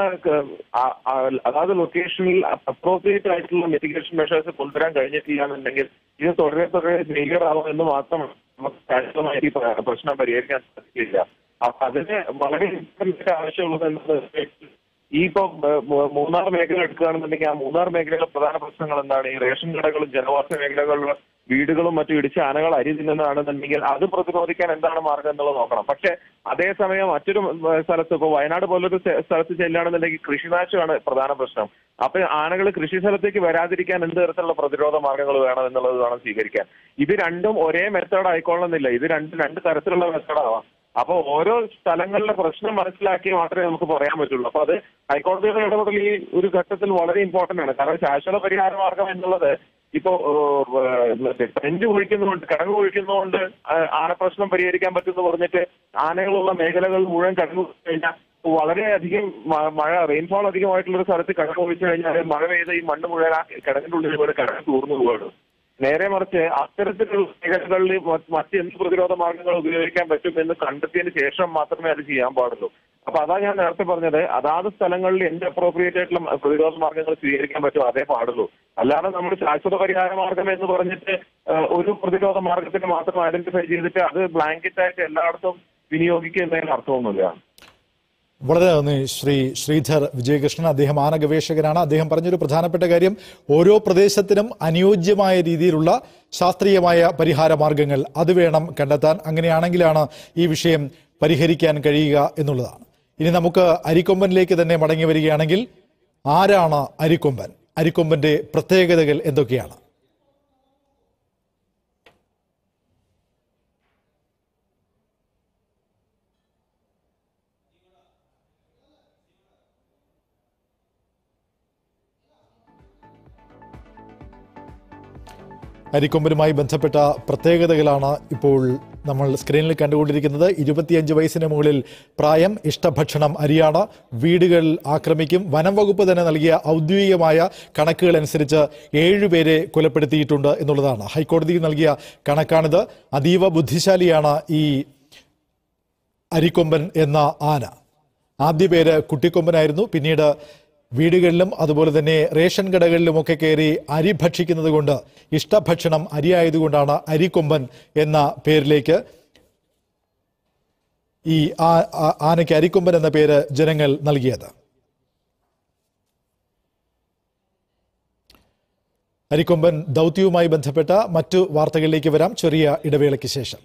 അതാത് ലൊക്കേഷനിൽ അപ്രോപ്രിയേറ്റ് ആയിട്ടുള്ള മിറ്റിഗേഷൻ മെഷേഴ്സ് കൊണ്ടുവരാൻ കഴിഞ്ഞിട്ടില്ല എന്നുണ്ടെങ്കിൽ ഇത് തുടരെ തുടരെ ഫെയിലിയർ ആവും എന്ന് മാത്രം നമുക്ക് ശാശ്വതമായി ഈ പ്ര- പ്രശ്നം പരിഹരിക്കാൻ സാധിക്കില്ല അപ്പൊ അതിന് വളരെ important ആവശ്യമുള്ളത് എന്നത് ഈ ഇപ്പൊ ഏഹ്, മൂ- മൂന്നാർ മേഖല എടുക്കുകയാണെന്നുണ്ടെങ്കിൽ ആ മൂന്നാർ മേഖലയിലെ പ്രധാന പ്രശ്നങ്ങൾ എന്താണ് ഈ റേഷൻ കടകളും ജനവാസ മേഖലകളിലും വീടുകളും മറ്റും ഇടിച്ച് ആനകൾ അരി തിന്നുന്നതാണെന്നുണ്ടെങ്കിൽ അത് പ്രതിരോധിക്കാൻ എന്താണ് മാർഗം എന്നുള്ളത് നോക്കണം പക്ഷെ അതേസമയം മറ്റൊരു ഏഹ്, സ്ഥലത്ത് ഇപ്പൊ വയനാട് പോലൊരു സ്ഥ- സ്ഥലത്ത് ചെല്ലുകയാണെന്നുണ്ടെങ്കിൽ കൃഷിനാശമാണ് പ്രധാന പ്രശ്നം അപ്പൊ ആനകൾ കൃഷി സ്ഥലത്തേക്ക് വരാതിരിക്കാൻ എന്ത് തരത്തിലുള്ള പ്രതിരോധ മാർഗങ്ങൾ വേണം എന്നുള്ളത് വേണം സ്വീകരിക്കാൻ ഇത് രണ്ടും ഒരേ മെത്തേഡ് ആയിക്കൊള്ളുന്നില്ല ഇത് രണ്ട് രണ്ട് തരത്തിലുള്ള മെത്തേഡ് ആവാം അപ്പൊ ഓരോ സ്ഥലങ്ങളിലെ പ്രശ്നം മനസ്സിലാക്കി മാത്രമേ നമുക്ക് പറയാൻ പറ്റുള്ളൂ അപ്പൊ അത് ഹൈക്കോടതിയുടെ ഇടപെടൽ ഈ ഒരു ഘട്ടത്തിൽ വളരെ ഇമ്പോർട്ടന്റ് ആണ് കാരണം ശാശ്വത പരിഹാര മാർഗം എന്നുള്ളത് ഇപ്പോ ഏഹ്, മറ്റേ ട്രെൻഡ് ഒഴിക്കുന്നതുകൊണ്ട് കടങ്ങ് ഒഴിക്കുന്നതുകൊണ്ട് ആ- ആനപ്രശ്നം പരിഹരിക്കാൻ പറ്റുമെന്ന് പറഞ്ഞിട്ട് ആനകളുള്ള മേഖലകൾ മുഴുവൻ കടന്നു കഴിഞ്ഞാൽ വളരെയധികം മ- മഴ റെയിൻഫോൾ അധികമായിട്ടുള്ള ഒരു സ്ഥലത്ത് കടങ്ങ് ഒഴിച്ചു കഴിഞ്ഞാൽ മഴ പെയ്ത ഈ മണ്ണ് മുഴുവൻ ആ കിടങ്ങിന്റെ ഉള്ളിൽ കൂടെ കടന്ന് തൂർന്നു പോവുകയാണ് നേരെ മറിച്ച് അത്തരത്തിലുള്ള മേഖലകളിൽ മ- മറ്റെന്ത് പ്രതിരോധ മാർഗങ്ങൾ ഉപയോഗിക്കാൻ പറ്റും എന്ന് കണ്ടെത്തിയതിന് ശേഷം മാത്രമേ അത് ചെയ്യാൻ പാടുള്ളൂ അപ്പൊ അതാ ഞാൻ നേരത്തെ പറഞ്ഞത് അതാത് സ്ഥലങ്ങളിൽ എന്ത് അപ്രോപ്രിയേറ്റ് ആയിട്ടുള്ള മ- പ്രതിരോധ മാർഗങ്ങൾ സ്വീകരിക്കാൻ പറ്റും അതേ പാടുള്ളൂ അല്ലാതെ നമ്മൾ ശാശ്വത പരിഹാര മാർഗം എന്ന് പറഞ്ഞിട്ട് ആ, ഒരു പ്രതിരോധ മാർഗത്തിന് മാത്രം ഐഡന്റിഫൈ ചെയ്തിട്ട് അത് ബ്ലാങ്കറ്റ് ആയിട്ട് എല്ലായിടത്തും വിനിയോഗിക്കുന്നതിന് അർത്ഥമൊന്നുമില്ല വളരെ നന്ദി ശ്രീ ശ്രീധർ വിജയകൃഷ്ണൻ അദ്ദേഹം ആന ഗവേഷകനാണ് അദ്ദേഹം പറഞ്ഞൊരു പ്രധാനപ്പെട്ട കാര്യം ഓരോ പ്രദേശത്തിനും അനുയോജ്യമായ രീതിയിലുള്ള ശാസ്ത്രീയമായ പരിഹാര മാർഗങ്ങൾ അത് വേണം കണ്ടെത്താൻ അങ്ങനെയാണെങ്കിലാണ് ഈ വിഷയം പരിഹരിക്കാൻ കഴിയുക എന്നുള്ളതാണ് ഇനി നമുക്ക് അരിക്കൊമ്പനിലേക്ക് തന്നെ മടങ്ങി വരികയാണെങ്കിൽ ആരാണ് അരിക്കൊമ്പൻ അരിക്കൊമ്പന്റെ പ്രത്യേകതകൾ എന്തൊക്കെയാണ് അരിക്കൊമ്പനുമായി ബന്ധപ്പെട്ട പ്രത്യേകതകളാണ് ഇപ്പോൾ നമ്മൾ സ്ക്രീനിൽ കണ്ടുകൊണ്ടിരിക്കുന്നത് ഇരുപത്തിയഞ്ച് വയസ്സിന് മുകളിൽ പ്രായം ഇഷ്ടഭക്ഷണം അരിയാണ് വീടുകൾ ആക്രമിക്കും വനം വകുപ്പ് തന്നെ നൽകിയ ഔദ്യോഗികമായ കണക്കുകൾ അനുസരിച്ച് ഏഴുപേരെ കൊലപ്പെടുത്തിയിട്ടുണ്ട് എന്നുള്ളതാണ് ഹൈക്കോടതി നൽകിയ കണക്കാണിത് അതീവ ബുദ്ധിശാലിയാണ് ഈ അരിക്കൊമ്പൻ എന്ന ആന ആദ്യ പേര് കുട്ടിക്കൊമ്പനായിരുന്നു പിന്നീട് വീടുകളിലും അതുപോലെ തന്നെ റേഷൻ കടകളിലുമൊക്കെ കയറി അരി ഭക്ഷിക്കുന്നത് കൊണ്ട് ഇഷ്ടഭക്ഷണം അരി ആയതുകൊണ്ടാണ് അരിക്കൊമ്പൻ എന്ന പേരിലേക്ക് ഈ ആ- ആ- ആനയ്ക്ക് അരിക്കൊമ്പൻ എന്ന പേര് ജനങ്ങൾ നൽകിയത് അരിക്കൊമ്പൻ ദൗത്യവുമായി ബന്ധപ്പെട്ട മറ്റു വാർത്തകളിലേക്ക് വരാം ചെറിയ ഇടവേളയ്ക്ക് ശേഷം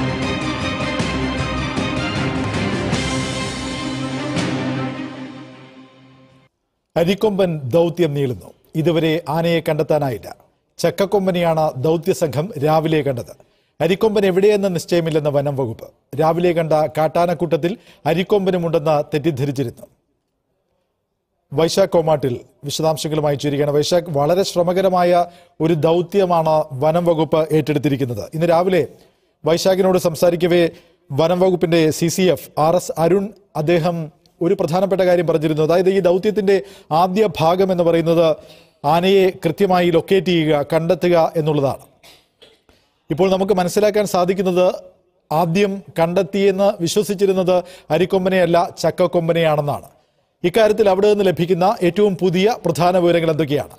അരിക്കൊമ്പൻ ദൗത്യം നീളുന്നു ഇതുവരെ ആനയെ കണ്ടെത്താനായില്ല ചക്കക്കൊമ്പനെയാണ് ദൗത്യ സംഘം രാവിലെ കണ്ടത് അരിക്കൊമ്പൻ എവിടെയെന്ന് നിശ്ചയമില്ലെന്ന് വനം വകുപ്പ് രാവിലെ കണ്ട കാട്ടാനക്കൂട്ടത്തിൽ അരിക്കൊമ്പനുമുണ്ടെന്ന് തെറ്റിദ്ധരിച്ചിരുന്നു വൈശാഖ് കോമാട്ടിൽ വിശദാംശങ്ങളുമായി ചേരുകയാണ് വൈശാഖ് വളരെ ശ്രമകരമായ ഒരു ദൗത്യമാണ് വനം വകുപ്പ് ഏറ്റെടുത്തിരിക്കുന്നത് ഇന്ന് രാവിലെ വൈശാഖിനോട് സംസാരിക്കവേ വനം വകുപ്പിന്റെ C C F R S Arun അദ്ദേഹം ഒരു പ്രധാനപ്പെട്ട കാര്യം പറഞ്ഞിരുന്നു അതായത് ഈ ദൗത്യത്തിന്റെ ആദ്യ ഭാഗം എന്ന് പറയുന്നത് ആനയെ കൃത്യമായി ലൊക്കേറ്റ് ചെയ്യുക കണ്ടെത്തുക എന്നുള്ളതാണ് ഇപ്പോൾ നമുക്ക് മനസ്സിലാക്കാൻ സാധിക്കുന്നത് ആദ്യം കണ്ടെത്തിയെന്ന് വിശ്വസിച്ചിരുന്നത് അരിക്കൊമ്പനെയല്ല ചക്കക്കൊമ്പനെയാണെന്നാണ് ഇക്കാര്യത്തിൽ അവിടെ നിന്ന് ലഭിക്കുന്ന ഏറ്റവും പുതിയ പ്രധാന വിവരങ്ങൾ എന്തൊക്കെയാണ്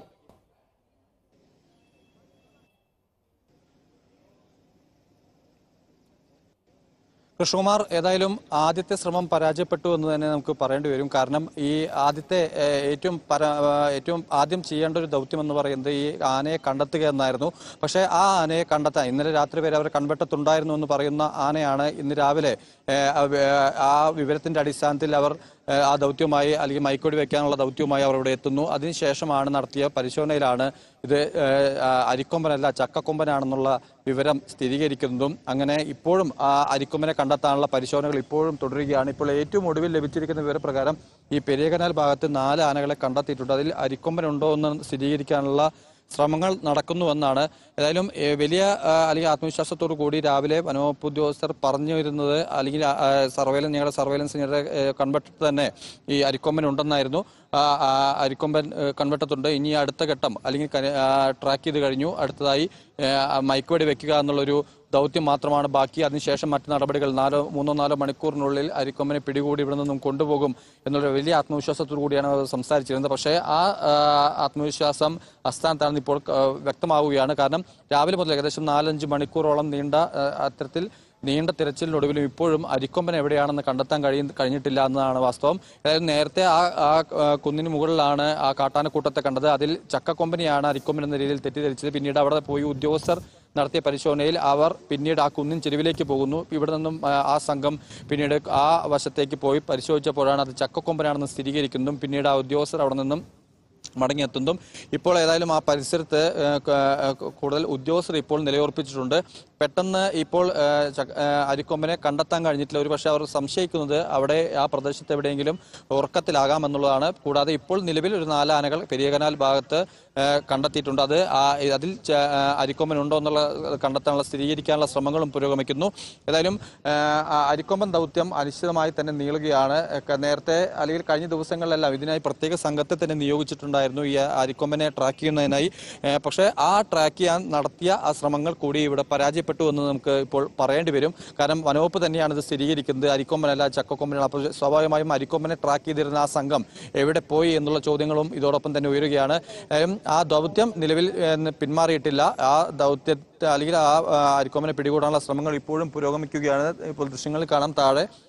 കൃഷ്ണകുമാർ ഏതായാലും ആദ്യത്തെ ശ്രമം പരാജയപ്പെട്ടു എന്ന് തന്നെ നമുക്ക് പറയേണ്ടി വരും കാരണം ഈ ആദ്യത്തെ ഏഹ്, ഏറ്റവും പര ഏഹ്, ഏറ്റവും ആദ്യം ചെയ്യേണ്ട ഒരു ദൗത്യം എന്ന് പറയുന്നത് ഈ ആനയെ കണ്ടെത്തുക എന്നായിരുന്നു പക്ഷേ ആ ആനയെ കണ്ടെത്താൻ ഇന്നലെ രാത്രി വരെ അവർ കൺവെട്ടത്തുണ്ടായിരുന്നു എന്ന് പറയുന്ന ആനയാണ് ഇന്ന് രാവിലെ ഏഹ്, ആ വേ- ആ വിവരത്തിന്റെ അടിസ്ഥാനത്തിൽ അവർ ഏഹ്, ആ ദൗത്യവുമായി അല്ലെങ്കിൽ മൈക്കൊടി വെക്കാനുള്ള ദൗത്യവുമായി അവർ ഇവിടെ എത്തുന്നു അതിനുശേഷമാണ് നടത്തിയ പരിശോധനയിലാണ് ഇത് ഏഹ്, ആ, അരിക്കൊമ്പനല്ല ചക്കക്കൊമ്പനാണെന്നുള്ള വിവരം സ്ഥിരീകരിക്കുന്നതും അങ്ങനെ ഇപ്പോഴും ആ അരിക്കൊമ്പനെ കണ്ടെത്താനുള്ള പരിശോധനകൾ ഇപ്പോഴും തുടരുകയാണ് ഇപ്പോൾ ഏറ്റവും ഒടുവിൽ ലഭിച്ചിരിക്കുന്ന വിവരപ്രകാരം ഈ പെരിയകനാൽ ഭാഗത്ത് നാല് ആനകളെ കണ്ടെത്തിയിട്ടുണ്ട് അതിൽ അരിക്കൊമ്പനുണ്ടോ എന്ന് സ്ഥിരീകരിക്കാനുള്ള ശ്രമങ്ങൾ നടക്കുന്നുവെന്നാണ് ഏതായാലും ഏഹ്, വലിയ ആ, അല്ലെങ്കിൽ ആത്മവിശ്വാസത്തോടു കൂടി രാവിലെ വനവകുപ്പ് ഉദ്യോഗസ്ഥർ പറഞ്ഞു വരുന്നത് അല്ലെങ്കിൽ സർവൈലൻസ് ഞങ്ങളുടെ സർവൈലൻസിന്റെ കൺവെട്ടത്ത് തന്നെ ഈ അരിക്കൊമ്പൻ ഉണ്ടെന്നായിരുന്നു ആ, ആ, അരിക്കൊമ്പൻ ഏഹ്, കൺവെട്ടത്തുണ്ട് ഇനി അടുത്ത ഘട്ടം അല്ലെങ്കിൽ ട്രാക്ക് ചെയ്ത് കഴിഞ്ഞു അടുത്തതായി ഏഹ്, ആ മയക്കുവെടി വെക്കുക എന്നുള്ളൊരു ദൗത്യം മാത്രമാണ് ബാക്കി അതിനുശേഷം മറ്റു നടപടികൾ നാലോ മൂന്നോ നാലോ മണിക്കൂറിനുള്ളിൽ അരിക്കൊമ്പനെ പിടികൂടി ഇവിടെ നിന്നും കൊണ്ടുപോകും എന്നുള്ള വലിയ ആത്മവിശ്വാസത്തോടു കൂടിയാണ് അവർ സംസാരിച്ചിരുന്നത് പക്ഷേ ആ ആ, ആത്മവിശ്വാസം അസ്ഥാനത്താണെന്ന് ഇപ്പോൾ ആ, വ്യക്തമാവുകയാണ് കാരണം രാവിലെ മുതൽ ഏകദേശം നാലഞ്ച് മണിക്കൂറോളം നീണ്ട ആ, അത്തരത്തിൽ നീണ്ട തിരച്ചിലിനൊടുവിലും ഇപ്പോഴും അരിക്കൊമ്പൻ എവിടെയാണെന്ന് കണ്ടെത്താൻ കഴിയ കഴിഞ്ഞിട്ടില്ല എന്നതാണ് വാസ്തവം അതായത് നേരത്തെ ആ ആ ആ, കുന്നിന് മുകളിലാണ് ആ കാട്ടാനക്കൂട്ടത്തെ കണ്ടത് അതിൽ ചക്കക്കൊമ്പനെയാണ് അരിക്കൊമ്പൻ എന്ന രീതിയിൽ തെറ്റിദ്ധരിച്ചത് പിന്നീട് അവിടെ പോയി ഉദ്യോഗസ്ഥർ നടത്തിയ പരിശോധനയിൽ അവർ പിന്നീട് ആ കുന്നിൻ ചെരുവിലേക്ക് പോകുന്നു ഇവിടെ നിന്നും ആ, ആ സംഘം പിന്നീട് ആ വശത്തേക്ക് പോയി പരിശോധിച്ചപ്പോഴാണ് അത് ചക്കക്കൊമ്പനാണെന്ന് സ്ഥിരീകരിക്കുന്നതും പിന്നീട് ആ ഉദ്യോഗസ്ഥർ അവിടെ നിന്നും മടങ്ങിയെത്തുന്നതും ഇപ്പോൾ ഏതായാലും ആ പരിസരത്ത് ഏഹ്, ക- ഏഹ്, കൂടുതൽ ഉദ്യോഗസ്ഥർ ഇപ്പോൾ നിലയുറപ്പിച്ചിട്ടുണ്ട് പെട്ടെന്ന് ഇപ്പോൾ ഏഹ്, ചക്ക- ഏഹ്, അരിക്കൊമ്പനെ കണ്ടെത്താൻ കഴിഞ്ഞിട്ടില്ല ഒരു പക്ഷേ അവർ സംശയിക്കുന്നത് അവിടെ ആ പ്രദേശത്ത് എവിടെയെങ്കിലും ഉറക്കത്തിലാകാം എന്നുള്ളതാണ് കൂടാതെ ഇപ്പോൾ നിലവിൽ ഒരു നാല് ആനകൾ പെരിയകനാൽ ഭാഗത്ത് ഏഹ്, കണ്ടെത്തിയിട്ടുണ്ട് അത് ആ- അതിൽ ച- ഏഹ്, അരിക്കൊമ്പൻ ഉണ്ടോ എന്നുള്ള കണ്ടെത്താനുള്ള സ്ഥിരീകരിക്കാനുള്ള ശ്രമങ്ങളും പുരോഗമിക്കുന്നു ഏതായാലും ഏഹ്, ആ അരിക്കൊമ്പൻ ദൗത്യം അനിശ്ചിതമായി തന്നെ നീളുകയാണ് ഏഹ്, നേരത്തെ അല്ലെങ്കിൽ കഴിഞ്ഞ ദിവസങ്ങളിലെല്ലാം ഇതിനായി പ്രത്യേക സംഘത്തെ തന്നെ നിയോഗിച്ചിട്ടുണ്ടായിരുന്നു ഈ അരിക്കൊമ്പനെ ട്രാക്ക് ചെയ്യുന്നതിനായി ഏഹ്, പക്ഷേ ആ ട്രാക്ക് ചെയ്യാൻ നടത്തിയ ആ ശ്രമങ്ങൾ കൂടി ഇവിടെ പരാജയപ്പെട്ടു എന്ന് നമുക്ക് ഇപ്പോൾ പറയേണ്ടി വരും കാരണം വനവകുപ്പ് തന്നെയാണ് ഇത് സ്ഥിരീകരിക്കുന്നത് അരിക്കൊമ്പനല്ല ചക്കക്കൊമ്പനാണ് അപ്പോൾ സ്വാഭാവികമായും അരിക്കൊമ്പനെ ട്രാക്ക് ചെയ്തിരുന്ന ആ സംഘം എവിടെ പോയി എന്നുള്ള ചോദ്യങ്ങളും ഇതോടൊപ്പം തന്നെ ഉയരുകയാണ് ഏഹ്, ആ ദൗത്യം നിലവിൽ ഏഹ്, പിന്മാറിയിട്ടില്ല ആ ദൗത്യത്തെ അല്ലെങ്കിൽ ആ ആ, അരിക്കൊമ്പനെ പിടികൂടാനുള്ള ശ്രമങ്ങൾ ഇപ്പോഴും പുരോഗമിക്കുകയാണ് ഇപ്പോൾ ദൃശ്യങ്ങളിൽ കാണാം താഴെ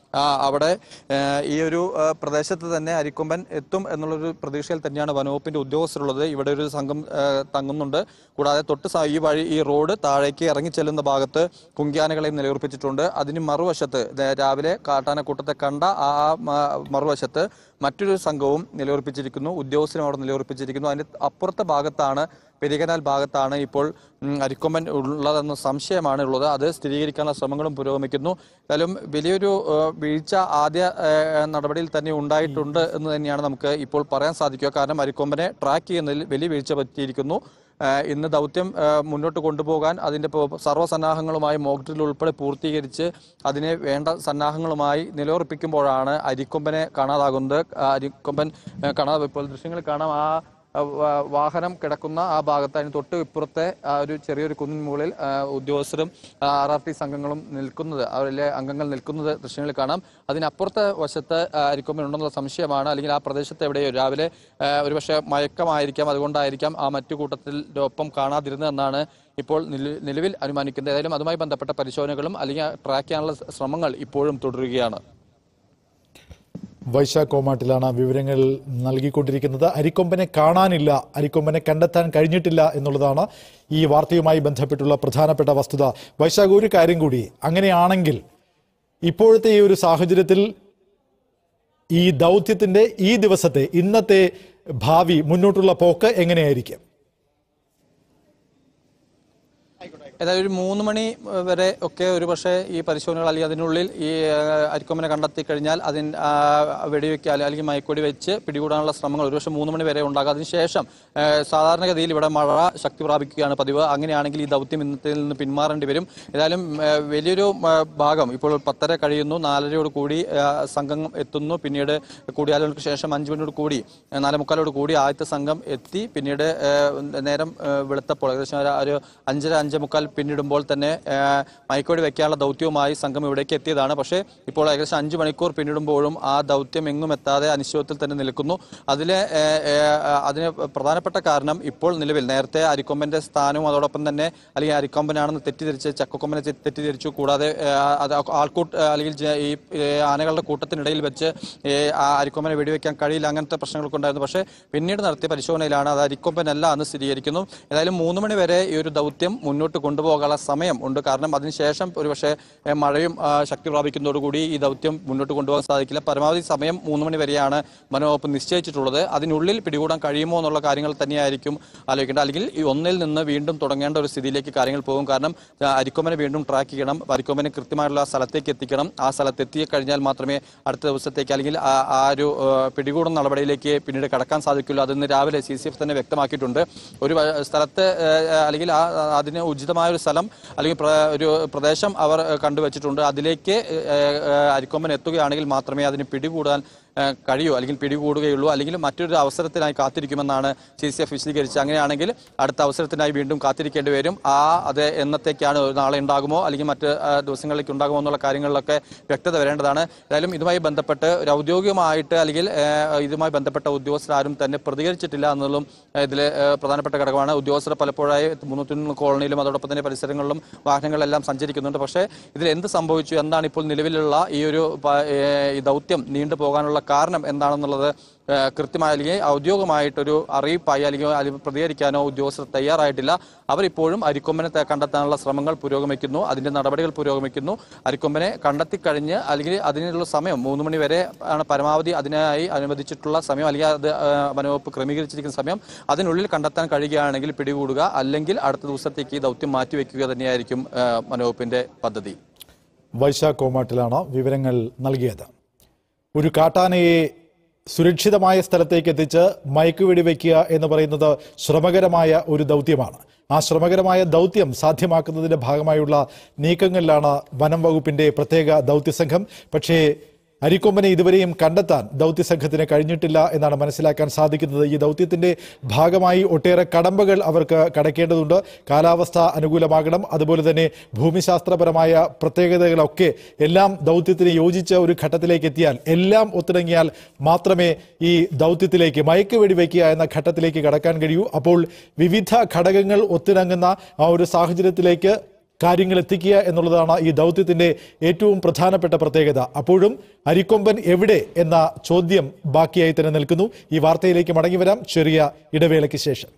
ആ, അവിടെ ആ, ഈ ഒരു ആ, പ്രദേശത്ത് തന്നെ അരിക്കൊമ്പൻ എത്തും എന്നുള്ളൊരു പ്രതീക്ഷയിൽ തന്നെയാണ് വനവകുപ്പിന്റെ ഉദ്യോഗസ്ഥരുള്ളത് ഇവിടെ ഒരു സംഘം ആ, തങ്ങുന്നുണ്ട് കൂടാതെ തൊട്ട് സ- ഈ വഴി ഈ റോഡ് താഴേക്ക് ഇറങ്ങി ചെല്ലുന്ന ഭാഗത്ത് കുങ്കിയാനകളെയും നിലയുറപ്പിച്ചിട്ടുണ്ട് അതിന് മറുവശത്ത് ദേ- രാവിലെ കാട്ടാനക്കൂട്ടത്തെ കണ്ട ആ മ- മറുവശത്ത് മറ്റൊരു സംഘവും നിലയുറപ്പിച്ചിരിക്കുന്നു ഉദ്യോഗസ്ഥരും അവിടെ നിലയുറപ്പിച്ചിരിക്കുന്നു അതിന്റെ അപ്പുറത്തെ ഭാഗത്താണ് പെരികനാൽ ഭാഗത്താണ് ഇപ്പോൾ ഉം, അരിക്കൊമ്പൻ ഉള്ളതെന്ന സംശയമാണ് ഉള്ളത് അത് സ്ഥിരീകരിക്കാനുള്ള ശ്രമങ്ങളും പുരോഗമിക്കുന്നു എന്തായാലും വലിയൊരു ഏഹ്, വീഴ്ച ആദ്യ ഏഹ്, നടപടിയിൽ തന്നെ ഉണ്ടായിട്ടുണ്ട് എന്ന് തന്നെയാണ് നമുക്ക് ഇപ്പോൾ പറയാൻ സാധിക്കുക കാരണം അരിക്കൊമ്പനെ ട്രാക്ക് ചെയ്യുന്നതിൽ വലിയ വീഴ്ച പറ്റിയിരിക്കുന്നു ഏഹ്, ഇന്ന് ദൗത്യം ഏഹ്, മുന്നോട്ട് കൊണ്ടുപോകാൻ അതിന്റെ ഇപ്പോൾ സർവ്വസന്നാഹങ്ങളുമായി മോക്ക് ഡ്രിൽ ഉൾപ്പെടെ പൂർത്തീകരിച്ച് അതിനെ വേണ്ട സന്നാഹങ്ങളുമായി നിലയുറപ്പിക്കുമ്പോഴാണ് അരിക്കൊമ്പനെ കാണാതാകുന്നത് ആ അരിക്കൊമ്പൻ ഏഹ്, കാണാതെ ഇപ്പോൾ ദൃശ്യങ്ങൾ കാണാം ആ ആ, വാ- വാഹനം കിടക്കുന്ന ആ ഭാഗത്ത് അതിന് തൊട്ട് ഇപ്പുറത്തെ ആ ഒരു ചെറിയൊരു കുന്നിൻ മുകളിൽ ആ, ഉദ്യോഗസ്ഥരും ആർ ആർ ടി സംഘങ്ങളും നിൽക്കുന്നത് അവരിലെ അംഗങ്ങൾ നിൽക്കുന്നത് ദൃശ്യങ്ങളിൽ കാണാം അതിനപ്പുറത്തെ വശത്ത് ആ, അരിക്കൊമ്പൻ ഉണ്ടെന്നുള്ള സംശയമാണ് അല്ലെങ്കിൽ ആ പ്രദേശത്ത് എവിടെയോ രാവിലെ ആ, ഒരുപക്ഷെ മയക്കമായിരിക്കാം അതുകൊണ്ടായിരിക്കാം ആ മറ്റു കൂട്ടത്തിൻ്റെ ഒപ്പം കാണാതിരുന്നതെന്നാണ് ഇപ്പോൾ നില- നിലവിൽ അനുമാനിക്കുന്നത് ഏതായാലും അതുമായി ബന്ധപ്പെട്ട പരിശോധനകളും അല്ലെങ്കിൽ ട്രാക്ക് ചെയ്യാനുള്ള ശ്രമങ്ങൾ ഇപ്പോഴും തുടരുകയാണ് വൈശാഖ് കോമാട്ടിലാണ് വിവരങ്ങൾ നൽകിക്കൊണ്ടിരിക്കുന്നത് അരിക്കൊമ്പനെ കാണാനില്ല അരിക്കൊമ്പനെ കണ്ടെത്താൻ കഴിഞ്ഞിട്ടില്ല എന്നുള്ളതാണ് ഈ വാർത്തയുമായി ബന്ധപ്പെട്ടുള്ള പ്രധാനപ്പെട്ട വസ്തുത വൈശാഖ് ഒരു കാര്യം കൂടി അങ്ങനെയാണെങ്കിൽ ഇപ്പോഴത്തെ ഈ ഒരു സാഹചര്യത്തിൽ ഈ ദൗത്യത്തിന്റെ ഈ ദിവസത്തെ ഇന്നത്തെ ഭാവി മുന്നോട്ടുള്ള പോക്ക് എങ്ങനെയായിരിക്കും ഏതായാലും ഒരു മൂന്ന് മണി ഏഹ്, വരെ ഒക്കെ ഒരു പക്ഷേ ഈ പരിശോധനകൾ അല്ലെങ്കിൽ അതിനുള്ളിൽ ഈ ഏഹ്, അരിക്കൊമ്പനെ കണ്ടെത്തി കഴിഞ്ഞാൽ അതിന് ആ, വെടിവെക്കുക അല്ലെങ്കിൽ മയക്കൊടി വെച്ച് പിടികൂടാനുള്ള ശ്രമങ്ങൾ ഒരുപക്ഷെ മൂന്ന് മണി വരെ ഉണ്ടാകും അതിനുശേഷം ഏഹ്, സാധാരണഗതിയിൽ ഇവിടെ മഴ ശക്തി പ്രാപിക്കുകയാണ് പതിവ് അങ്ങനെയാണെങ്കിൽ ഈ ദൗത്യം ഇന്നത്തിൽ നിന്ന് പിന്മാറേണ്ടി വരും ഏതായാലും ഏഹ്, വലിയൊരു ഏഹ്, ഭാഗം ഇപ്പോൾ പത്തര കഴിയുന്നു നാലരയോട് കൂടി ഏഹ്, സംഘം എത്തുന്നു പിന്നീട് കൂടിയാലോചനയ്ക്ക് ശേഷം അഞ്ചു മണിയോട് കൂടി ഏഹ്, നാലേ മുക്കാലോട് കൂടി ആദ്യത്തെ സംഘം എത്തി പിന്നീട് ഏഹ്, നേരം ഏഹ്, വെളുത്തപ്പോൾ ഏകദേശം ഒരു- ഒരു അഞ്ചര അഞ്ചേ മുക്കാൽ പിന്നിടുമ്പോൾ തന്നെ ഏഹ്, മയക്കുവെടി വെക്കാനുള്ള ദൗത്യവുമായി സംഘം ഇവിടേക്ക് എത്തിയതാണ് പക്ഷേ ഇപ്പോൾ ഏകദേശം അഞ്ചു മണിക്കൂർ പിന്നിടുമ്പോഴും ആ ദൗത്യം എങ്ങും എത്താതെ അനിശ്ചിതത്വത്തിൽ തന്നെ നിൽക്കുന്നു അതിലെ ഏഹ്, ഏഹ്, അതിന് പ്രധാനപ്പെട്ട കാരണം ഇപ്പോൾ നിലവിൽ നേരത്തെ അരിക്കൊമ്പന്റെ സ്ഥാനവും അതോടൊപ്പം തന്നെ അല്ലെങ്കിൽ അരിക്കൊമ്പനാണെന്ന് തെറ്റിദ്ധരിച്ച് ചക്കക്കൊമ്പനെ തെ- തെറ്റിദ്ധരിച്ചു കൂടാതെ ഏഹ്, അത് ആൾക്കൂട്ട് അല്ലെങ്കിൽ ജ- ഈ ഏഹ്, ആനകളുടെ കൂട്ടത്തിനിടയിൽ വെച്ച് ഏഹ്, ആ അരിക്കൊമ്പനെ വെടിവെക്കാൻ കഴിയില്ല അങ്ങനത്തെ പ്രശ്നങ്ങളൊക്കെ ഉണ്ടായിരുന്നു പക്ഷേ പിന്നീട് നടത്തിയ പരിശോധനയിലാണ് അത് അരിക്കൊമ്പനല്ല എന്ന് സ്ഥിരീകരിക്കുന്നു ഏതായാലും മൂന്ന് മണി വരെ ഈ ഒരു ദൗത്യം മുന്നോട്ട് കൊണ്ടുപോകാനുള്ള സമയം ഉണ്ട് കാരണം അതിനുശേഷം ഒരുപക്ഷെ ഏഹ്, മഴയും ആ, ശക്തി പ്രാപിക്കുന്നതോടുകൂടി ഈ ദൗത്യം മുന്നോട്ട് കൊണ്ടുപോകാൻ സാധിക്കില്ല പരമാവധി സമയം മൂന്ന് മണി വരെയാണ് വനവകുപ്പ് നിശ്ചയിച്ചിട്ടുള്ളത് അതിനുള്ളിൽ പിടികൂടാൻ കഴിയുമോ എന്നുള്ള കാര്യങ്ങൾ തന്നെയായിരിക്കും ആലോചിക്കേണ്ടത് അല്ലെങ്കിൽ ഈ ഒന്നിൽ നിന്ന് വീണ്ടും തുടങ്ങേണ്ട ഒരു സ്ഥിതിയിലേക്ക് കാര്യങ്ങൾ പോകും കാരണം ആ, അരിക്കൊമ്പനെ വീണ്ടും ട്രാക്ക് ചെയ്യണം അരിക്കൊമ്പനെ കൃത്യമായുള്ള സ്ഥലത്തേക്ക് എത്തിക്കണം ആ സ്ഥലത്ത് എത്തി കഴിഞ്ഞാൽ മാത്രമേ അടുത്ത ദിവസത്തേക്ക് അല്ലെങ്കിൽ ആ ആ ഒരു ആ, പിടികൂടുന്ന നടപടിയിലേക്ക് പിന്നീട് കടക്കാൻ സാധിക്കുള്ളൂ അതിന്ന് രാവിലെ സി സി എഫ് തന്നെ വ്യക്തമാക്കിയിട്ടുണ്ട് ഒരു വ- സ്ഥലത്ത് ആ, അല്ലെങ്കിൽ ആ ആ, അതിന് ഉചിതമായ ഒരു സ്ഥലം അല്ലെങ്കിൽ പ്ര- ഒരു പ്രദേശം അവർ ആ, കണ്ടുവച്ചിട്ടുണ്ട് അതിലേക്ക് ആ, ആ, അരിക്കൊമ്പൻ എത്തുകയാണെങ്കിൽ മാത്രമേ അതിന് പിടികൂടാൻ ആ, കഴിയൂ അല്ലെങ്കിൽ പിടികൂടുകയുള്ളൂ അല്ലെങ്കിൽ മറ്റൊരു അവസരത്തിനായി കാത്തിരിക്കുമെന്നാണ് സി സി എഫ് വിശദീകരിച്ചത് അങ്ങനെയാണെങ്കിൽ അടുത്ത അവസരത്തിനായി വീണ്ടും കാത്തിരിക്കേണ്ടി വരും ആ അത് എന്നത്തേക്കാണ് ഒരു നാളെ ഉണ്ടാകുമോ അല്ലെങ്കിൽ മറ്റ് ആ, ദിവസങ്ങളിലേക്ക് ഉണ്ടാകുമോ എന്നുള്ള കാര്യങ്ങളിലൊക്കെ വ്യക്തത വരേണ്ടതാണ് ഏതായാലും ഇതുമായി ബന്ധപ്പെട്ട് ഒരു ഔദ്യോഗികമായിട്ട് അല്ലെങ്കിൽ ആ, ഇതുമായി ബന്ധപ്പെട്ട ഉദ്യോഗസ്ഥരാരും തന്നെ പ്രതികരിച്ചിട്ടില്ല എന്നുള്ളതും ഇതിലെ പ്രധാനപ്പെട്ട ഘടകമാണ് ഉദ്യോഗസ്ഥർ പലപ്പോഴായി മുന്നൂറ്റി കോളനിയിലും അതോടൊപ്പം തന്നെ പരിസരങ്ങളിലും വാഹനങ്ങളെല്ലാം സഞ്ചരിക്കുന്നുണ്ട് പക്ഷേ ഇതിൽ എന്ത് സംഭവിച്ചു എന്താണ് ഇപ്പോൾ നിലവിലുള്ള ഈ ഒരു പ- ഏ, ഈ ദൗത്യം നീണ്ടുപോകാനുള്ള കാരണം എന്താണെന്നുള്ളത് ഏ, കൃത്യമായ അല്ലെങ്കിൽ ഔദ്യോഗികമായിട്ടൊരു അറിയിപ്പായി അല്ലെങ്കിൽ അല്ലെങ്കിൽ പ്രതികരിക്കാനോ ഉദ്യോഗസ്ഥർ തയ്യാറായിട്ടില്ല അവരിപ്പോഴും അരിക്കൊമ്പനെ ത- കണ്ടെത്താനുള്ള ശ്രമങ്ങൾ പുരോഗമിക്കുന്നു അതിന്റെ നടപടികൾ പുരോഗമിക്കുന്നു അരിക്കൊമ്പനെ കണ്ടെത്തിക്കഴിഞ്ഞ് അല്ലെങ്കിൽ അതിനുള്ള സമയം മൂന്ന് മണി വരെ ആണ് പരമാവധി അതിനായി അനുവദിച്ചിട്ടുള്ള സമയം അല്ലെങ്കിൽ അത് ആ, വനവകുപ്പ് ക്രമീകരിച്ചിരിക്കുന്ന സമയം അതിനുള്ളിൽ കണ്ടെത്താൻ കഴിയുകയാണെങ്കിൽ പിടികൂടുക അല്ലെങ്കിൽ അടുത്ത ദിവസത്തേക്ക് ഈ ദൗത്യം മാറ്റിവെക്കുക തന്നെയായിരിക്കും ആ, വനവകുപ്പിന്റെ പദ്ധതി വൈശാഖ് കോമാട്ടിലാണ് വിവരങ്ങൾ നൽകിയത് ഒരു കാട്ടാനയെ സുരക്ഷിതമായ സ്ഥലത്തേക്ക് എത്തിച്ച് മയക്കുവെടി വയ്ക്കുക എന്ന് പറയുന്നത് ശ്രമകരമായ ഒരു ദൗത്യമാണ് ആ ശ്രമകരമായ ദൗത്യം സാധ്യമാക്കുന്നതിന്റെ ഭാഗമായുള്ള നീക്കങ്ങളിലാണ് വനം വകുപ്പിന്റെ പ്രത്യേക ദൗത്യസംഘം പക്ഷേ അരിക്കൊമ്പനെ ഇതുവരെയും കണ്ടെത്താൻ ദൗത്യസംഘത്തിന് കഴിഞ്ഞിട്ടില്ല എന്നാണ് മനസ്സിലാക്കാൻ സാധിക്കുന്നത് ഈ ദൗത്യത്തിന്റെ ഭാഗമായി ഒട്ടേറെ കടമ്പകൾ അവർക്ക് കടക്കേണ്ടതുണ്ട് കാലാവസ്ഥ അനുകൂലമാകണം അതുപോലെ തന്നെ ഭൂമിശാസ്ത്രപരമായ പ്രത്യേകതകളൊക്കെ എല്ലാം ദൗത്യത്തിന് യോജിച്ച ഒരു ഘട്ടത്തിലേക്ക് എത്തിയാൽ എല്ലാം ഒത്തിണങ്ങിയാൽ മാത്രമേ ഈ ദൗത്യത്തിലേക്ക് മയക്കുവെടി വയ്ക്കുക എന്ന ഘട്ടത്തിലേക്ക് കടക്കാൻ കഴിയൂ അപ്പോൾ വിവിധ ഘടകങ്ങൾ ഒത്തിണങ്ങുന്ന ആ ഒരു സാഹചര്യത്തിലേക്ക് കാര്യങ്ങൾ എത്തിക്കുക എന്നുള്ളതാണ് ഈ ദൗത്യത്തിന്റെ ഏറ്റവും പ്രധാനപ്പെട്ട പ്രത്യേകത അപ്പോഴും അരിക്കൊമ്പൻ എവിടെ എന്ന ചോദ്യം ബാക്കിയായി തന്നെ നിൽക്കുന്നു ഈ വാർത്തയിലേക്ക് മടങ്ങി വരാം ചെറിയ ഇടവേളയ്ക്ക് ശേഷം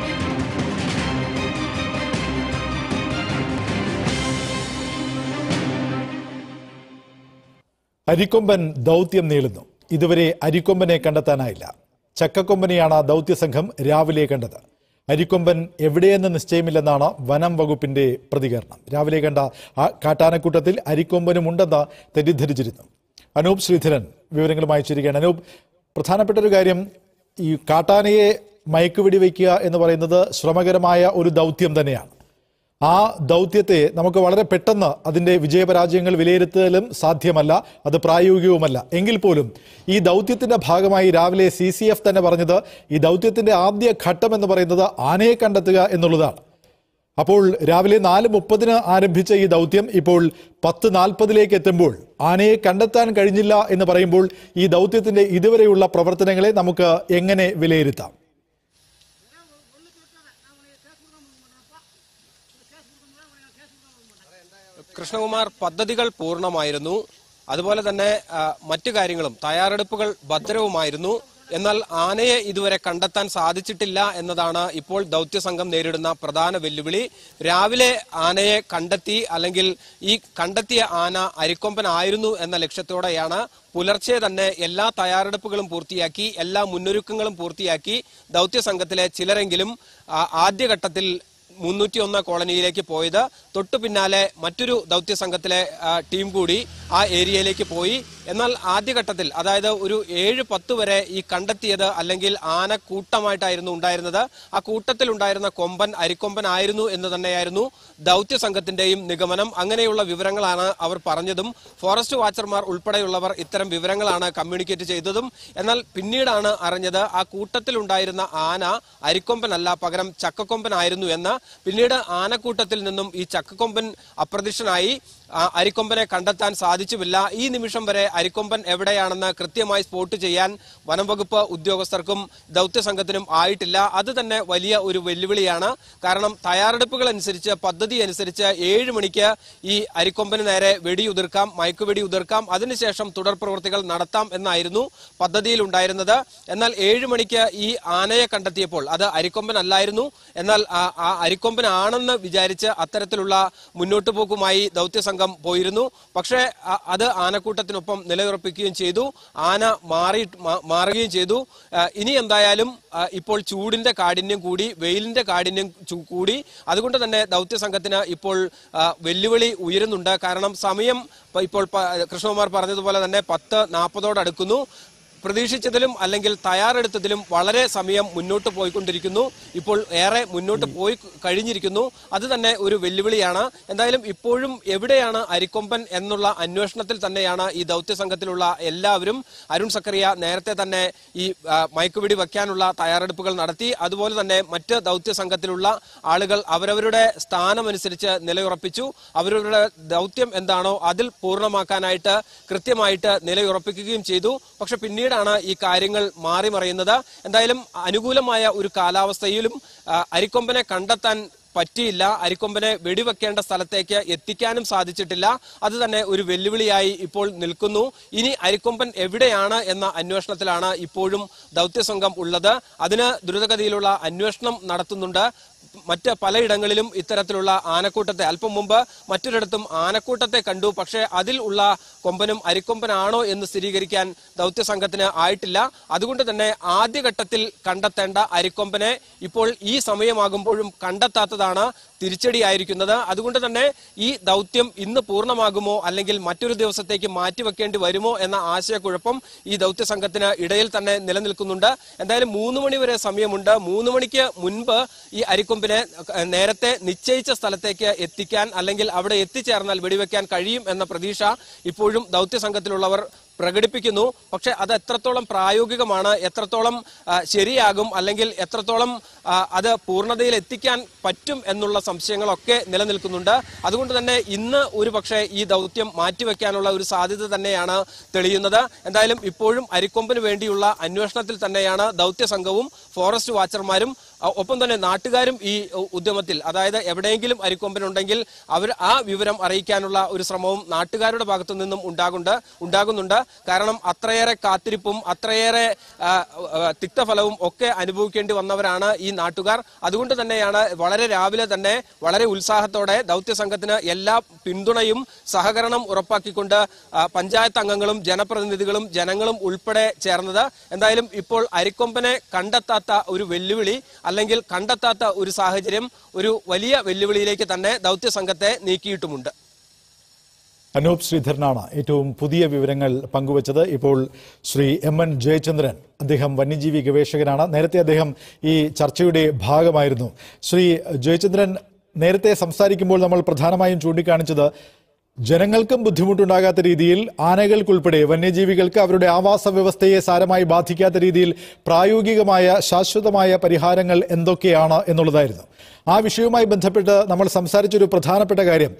അരിക്കൊമ്പൻ ദൗത്യം നീളുന്നു ഇതുവരെ അരിക്കൊമ്പനെ കണ്ടെത്താനായില്ല ചക്കക്കൊമ്പനെയാണ് ആ ദൗത്യ സംഘം രാവിലെ കണ്ടത് അരിക്കൊമ്പൻ എവിടെയെന്ന് നിശ്ചയമില്ലെന്നാണ് വനം വകുപ്പിന്റെ പ്രതികരണം രാവിലെ കണ്ട ആ കാട്ടാനക്കൂട്ടത്തിൽ അരിക്കൊമ്പനും ഉണ്ടെന്ന് തെറ്റിദ്ധരിച്ചിരുന്നു അനൂപ് ശ്രീധരൻ വിവരങ്ങളുമായി ചേരുകയാണ് അനൂപ് പ്രധാനപ്പെട്ട ഒരു കാര്യം ഈ കാട്ടാനയെ മയക്കുവെടി വയ്ക്കുക എന്ന് പറയുന്നത് ശ്രമകരമായ ഒരു ദൗത്യം തന്നെയാണ് ആ ദൗത്യത്തെ നമുക്ക് വളരെ പെട്ടെന്ന് അതിന്റെ വിജയപരാജയങ്ങൾ വിലയിരുത്തലും സാധ്യമല്ല അത് പ്രായോഗികവുമല്ല എങ്കിൽ പോലും ഈ ദൗത്യത്തിന്റെ ഭാഗമായി രാവിലെ സി സി എഫ് തന്നെ പറഞ്ഞത് ഈ ദൗത്യത്തിന്റെ ആദ്യ ഘട്ടം എന്ന് പറയുന്നത് ആനയെ കണ്ടെത്തുക എന്നുള്ളതാണ് അപ്പോൾ രാവിലെ നാല് മുപ്പതിന് ആരംഭിച്ച ഈ ദൗത്യം ഇപ്പോൾ പത്ത് നാൽപ്പതിലേക്ക് എത്തുമ്പോൾ ആനയെ കണ്ടെത്താൻ കഴിഞ്ഞില്ല എന്ന് പറയുമ്പോൾ ഈ ദൗത്യത്തിന്റെ ഇതുവരെയുള്ള പ്രവർത്തനങ്ങളെ നമുക്ക് എങ്ങനെ വിലയിരുത്താം കൃഷ്ണകുമാർ പദ്ധതികൾ പൂർണ്ണമായിരുന്നു അതുപോലെ തന്നെ ആ, മറ്റു കാര്യങ്ങളും തയ്യാറെടുപ്പുകൾ ഭദ്രവുമായിരുന്നു എന്നാൽ ആനയെ ഇതുവരെ കണ്ടെത്താൻ സാധിച്ചിട്ടില്ല എന്നതാണ് ഇപ്പോൾ ദൗത്യസംഘം നേരിടുന്ന പ്രധാന വെല്ലുവിളി രാവിലെ ആനയെ കണ്ടെത്തി അല്ലെങ്കിൽ ഈ കണ്ടെത്തിയ ആന അരിക്കൊമ്പനായിരുന്നു എന്ന ലക്ഷ്യത്തോടെയാണ് പുലർച്ചെ തന്നെ എല്ലാ തയ്യാറെടുപ്പുകളും പൂർത്തിയാക്കി എല്ലാ മുന്നൊരുക്കങ്ങളും പൂർത്തിയാക്കി ദൗത്യസംഘത്തിലെ ചിലരെങ്കിലും ആ, ആദ്യഘട്ടത്തിൽ മുന്നൂറ്റി ഒന്ന് കോളനിയിലേക്ക് പോയത് തൊട്ടു പിന്നാലെ മറ്റൊരു ദൗത്യ സംഘത്തിലെ ആ, ടീം കൂടി ആ ഏരിയയിലേക്ക് പോയി എന്നാൽ ആദ്യഘട്ടത്തിൽ അതായത് ഒരു ഏഴ് പത്ത് വരെ ഈ കണ്ടെത്തിയത് അല്ലെങ്കിൽ ആന കൂട്ടമായിട്ടായിരുന്നു ഉണ്ടായിരുന്നത് ആ കൂട്ടത്തിൽ ഉണ്ടായിരുന്ന കൊമ്പൻ അരിക്കൊമ്പൻ ആയിരുന്നു എന്ന് തന്നെയായിരുന്നു ദൗത്യ സംഘത്തിന്റെയും നിഗമനം അങ്ങനെയുള്ള വിവരങ്ങളാണ് അവർ പറഞ്ഞതും ഫോറസ്റ്റ് വാച്ചർമാർ ഉൾപ്പെടെയുള്ളവർ ഇത്തരം വിവരങ്ങളാണ് കമ്മ്യൂണിക്കേറ്റ് ചെയ്തതും എന്നാൽ പിന്നീടാണ് അറിഞ്ഞത് ആ കൂട്ടത്തിൽ ഉണ്ടായിരുന്ന ആന അരിക്കൊമ്പനല്ല പകരം ചക്കക്കൊമ്പനായിരുന്നു എന്ന് പിന്നീട് ആനക്കൂട്ടത്തിൽ നിന്നും ഈ ചക്കക്കൊമ്പൻ അപ്രത്യക്ഷനായി ആ അരിക്കൊമ്പനെ കണ്ടെത്താൻ സാധിച്ചുമില്ല ഈ നിമിഷം വരെ അരിക്കൊമ്പൻ എവിടെയാണെന്ന് കൃത്യമായി സ്പോട്ട് ചെയ്യാൻ വനം വകുപ്പ് ഉദ്യോഗസ്ഥർക്കും ദൗത്യ സംഘത്തിനും ആയിട്ടില്ല അത് തന്നെ വലിയ ഒരു വെല്ലുവിളിയാണ് കാരണം തയ്യാറെടുപ്പുകൾ അനുസരിച്ച് പദ്ധതി അനുസരിച്ച് ഏഴ് മണിക്ക് ഈ അരിക്കൊമ്പന് നേരെ വെടിയുതിർക്കാം മയക്കുവെടി ഉതിർക്കാം അതിനുശേഷം തുടർ പ്രവൃത്തികൾ നടത്താം എന്നായിരുന്നു പദ്ധതിയിൽ ഉണ്ടായിരുന്നത് എന്നാൽ ഏഴ് മണിക്ക് ഈ ആനയെ കണ്ടെത്തിയപ്പോൾ അത് അരിക്കൊമ്പനല്ലായിരുന്നു എന്നാൽ ആ- ആ അരിക്കൊമ്പനാണെന്ന് വിചാരിച്ച് അത്തരത്തിലുള്ള മുന്നോട്ടു പോക്കുമായി ദൗത്യസംഘം പോയിരുന്നു പക്ഷേ അ- അത് ആനക്കൂട്ടത്തിനൊപ്പം നിലയുറപ്പിക്കുകയും ചെയ്തു ആന മാറി മാ- മാറുകയും ചെയ്തു ആ, ഇനി എന്തായാലും ആ, ഇപ്പോൾ ചൂടിന്റെ കാഠിന്യം കൂടി വെയിലിന്റെ കാഠിന്യം ചു- കൂടി അതുകൊണ്ട് തന്നെ ദൗത്യസംഘത്തിന് ഇപ്പോൾ ആ, വെല്ലുവിളി ഉയരുന്നുണ്ട് കാരണം സമയം ഇപ്പൊ ഇപ്പോൾ പ- കൃഷ്ണകുമാർ പറഞ്ഞതുപോലെ തന്നെ പത്ത് നാൽപ്പതോടടുക്കുന്നു പ്രതീക്ഷിച്ചതിലും അല്ലെങ്കിൽ തയ്യാറെടുത്തതിലും വളരെ സമയം മുന്നോട്ട് പോയിക്കൊണ്ടിരിക്കുന്നു ഇപ്പോൾ ഏറെ മുന്നോട്ട് പോയി കഴിഞ്ഞിരിക്കുന്നു അത് തന്നെ ഒരു വെല്ലുവിളിയാണ് എന്തായാലും ഇപ്പോഴും എവിടെയാണ് അരിക്കൊമ്പൻ എന്നുള്ള അന്വേഷണത്തിൽ തന്നെയാണ് ഈ ദൗത്യ സംഘത്തിലുള്ള എല്ലാവരും അരുൺ സക്കറിയ നേരത്തെ തന്നെ ഈ ആ, മയക്കുവെടി വയ്ക്കാനുള്ള തയ്യാറെടുപ്പുകൾ നടത്തി അതുപോലെ തന്നെ മറ്റ് ദൗത്യ സംഘത്തിലുള്ള ആളുകൾ അവരവരുടെ സ്ഥാനമനുസരിച്ച് നിലയുറപ്പിച്ചു അവരവരുടെ ദൗത്യം എന്താണോ അതിൽ പൂർണ്ണമാക്കാനായിട്ട് കൃത്യമായിട്ട് നിലയുറപ്പിക്കുകയും ചെയ്തു പക്ഷെ പിന്നീടാണ് ഈ കാര്യങ്ങൾ മാറി മറയുന്നത് എന്തായാലും അനുകൂലമായ ഒരു കാലാവസ്ഥയിലും ആ, അരിക്കൊമ്പനെ കണ്ടെത്താൻ പറ്റിയില്ല അരിക്കൊമ്പനെ വെടിവെക്കേണ്ട സ്ഥലത്തേക്ക് എത്തിക്കാനും സാധിച്ചിട്ടില്ല അത് തന്നെ ഒരു വെല്ലുവിളിയായി ഇപ്പോൾ നിൽക്കുന്നു ഇനി അരിക്കൊമ്പൻ എവിടെയാണ് എന്ന അന്വേഷണത്തിലാണ് ഇപ്പോഴും ദൗത്യസംഘം ഉള്ളത് അതിന് ദ്രുതഗതിയിലുള്ള അന്വേഷണം നടത്തുന്നുണ്ട് മറ്റ് പലയിടങ്ങളിലും ഇത്തരത്തിലുള്ള ആനക്കൂട്ടത്തെ അല്പം മുമ്പ് മറ്റൊരിടത്തും ആനക്കൂട്ടത്തെ കണ്ടു പക്ഷേ അതിൽ ഉള്ള കൊമ്പനും അരിക്കൊമ്പനാണോ എന്ന് സ്ഥിരീകരിക്കാൻ ദൗത്യസംഘത്തിന് ആയിട്ടില്ല അതുകൊണ്ട് തന്നെ ആദ്യഘട്ടത്തിൽ കണ്ടെത്തേണ്ട അരിക്കൊമ്പനെ ഇപ്പോൾ ഈ സമയമാകുമ്പോഴും കണ്ടെത്താത്തതാണ് തിരിച്ചടിയായിരിക്കുന്നത് അതുകൊണ്ട് തന്നെ ഈ ദൗത്യം ഇന്ന് പൂർണ്ണമാകുമോ അല്ലെങ്കിൽ മറ്റൊരു ദിവസത്തേക്ക് മാറ്റിവെക്കേണ്ടി വരുമോ എന്ന ആശയക്കുഴപ്പം ഈ ദൗത്യ സംഘത്തിന് ഇടയിൽ തന്നെ നിലനിൽക്കുന്നുണ്ട് എന്തായാലും മൂന്ന് മണി വരെ സമയമുണ്ട് മൂന്ന് മണിക്ക് മുൻപ് ഈ അരിക്കൊമ്പിനെ ഏഹ്, നേരത്തെ നിശ്ചയിച്ച സ്ഥലത്തേക്ക് എത്തിക്കാൻ അല്ലെങ്കിൽ അവിടെ എത്തിച്ചേർന്നാൽ വെടിവെക്കാൻ കഴിയും എന്ന പ്രതീക്ഷ ഇപ്പോഴും ദൗത്യ സംഘത്തിലുള്ളവർ പ്രകടിപ്പിക്കുന്നു പക്ഷെ അത് എത്രത്തോളം പ്രായോഗികമാണ് എത്രത്തോളം ആ, ശരിയാകും അല്ലെങ്കിൽ എത്രത്തോളം ആ, അത് പൂർണ്ണതയിൽ എത്തിക്കാൻ പറ്റും എന്നുള്ള സംശയങ്ങളൊക്കെ നിലനിൽക്കുന്നുണ്ട് അതുകൊണ്ട് തന്നെ ഇന്ന് ഒരു പക്ഷേ ഈ ദൗത്യം മാറ്റിവെക്കാനുള്ള ഒരു സാധ്യത തന്നെയാണ് തെളിയുന്നത് എന്തായാലും ഇപ്പോഴും അരിക്കൊമ്പിന് വേണ്ടിയുള്ള അന്വേഷണത്തിൽ തന്നെയാണ് ദൗത്യ സംഘവും ഫോറസ്റ്റ് വാച്ചർമാരും അ- ഒപ്പം തന്നെ നാട്ടുകാരും ഈ ഉ- ഉദ്യമത്തിൽ അതായത് എവിടെയെങ്കിലും അരിക്കൊമ്പനുണ്ടെങ്കിൽ അവർ ആ വിവരം അറിയിക്കാനുള്ള ഒരു ശ്രമവും നാട്ടുകാരുടെ ഭാഗത്തു നിന്നും ഉണ്ടാകുന്നുണ്ട് ഉണ്ടാകുന്നുണ്ട് കാരണം അത്രയേറെ കാത്തിരിപ്പും അത്രയേറെ ആ, ആ, തിക്തഫലവും ഒക്കെ അനുഭവിക്കേണ്ടി വന്നവരാണ് ഈ നാട്ടുകാർ അതുകൊണ്ട് തന്നെയാണ് വളരെ രാവിലെ തന്നെ വളരെ ഉത്സാഹത്തോടെ ദൗത്യ സംഘത്തിന് എല്ലാ പിന്തുണയും സഹകരണം ഉറപ്പാക്കിക്കൊണ്ട് ആ, പഞ്ചായത്ത് അംഗങ്ങളും ജനപ്രതിനിധികളും ജനങ്ങളും ഉൾപ്പെടെ ചേർന്നത് എന്തായാലും ഇപ്പോൾ അരിക്കൊമ്പനെ കണ്ടെത്താത്ത ഒരു വെല്ലുവിളി അല്ലെങ്കിൽ കണ്ടെത്താത്ത ഒരു സാഹചര്യം ഒരു വലിയ വെല്ലുവിളിയിലേക്ക് തന്നെ ദൗത്യ സംഘത്തെ നീക്കിയിട്ടുമുണ്ട് അനൂപ് ശ്രീധരനാണ് ഏറ്റവും പുതിയ വിവരങ്ങൾ പങ്കുവച്ചത് ഇപ്പോൾ ശ്രീ എം എൻ ജയചന്ദ്രൻ അദ്ദേഹം വന്യജീവി ഗവേഷകനാണ് നേരത്തെ അദ്ദേഹം ഈ ചർച്ചയുടെ ഭാഗമായിരുന്നു ശ്രീ ജയചന്ദ്രൻ നേരത്തെ സംസാരിക്കുമ്പോൾ നമ്മൾ പ്രധാനമായും ചൂണ്ടിക്കാണിച്ചത് ജനങ്ങൾക്കും ബുദ്ധിമുട്ടുണ്ടാകാത്ത രീതിയിൽ ആനകൾക്കുൾപ്പെടെ വന്യജീവികൾക്ക് അവരുടെ ആവാസ വ്യവസ്ഥയെ സാരമായി ബാധിക്കാത്ത രീതിയിൽ പ്രായോഗികമായ ശാശ്വതമായ പരിഹാരങ്ങൾ എന്തൊക്കെയാണ് എന്നുള്ളതായിരുന്നു ആ വിഷയവുമായി ബന്ധപ്പെട്ട് നമ്മൾ സംസാരിച്ചൊരു പ്രധാനപ്പെട്ട കാര്യം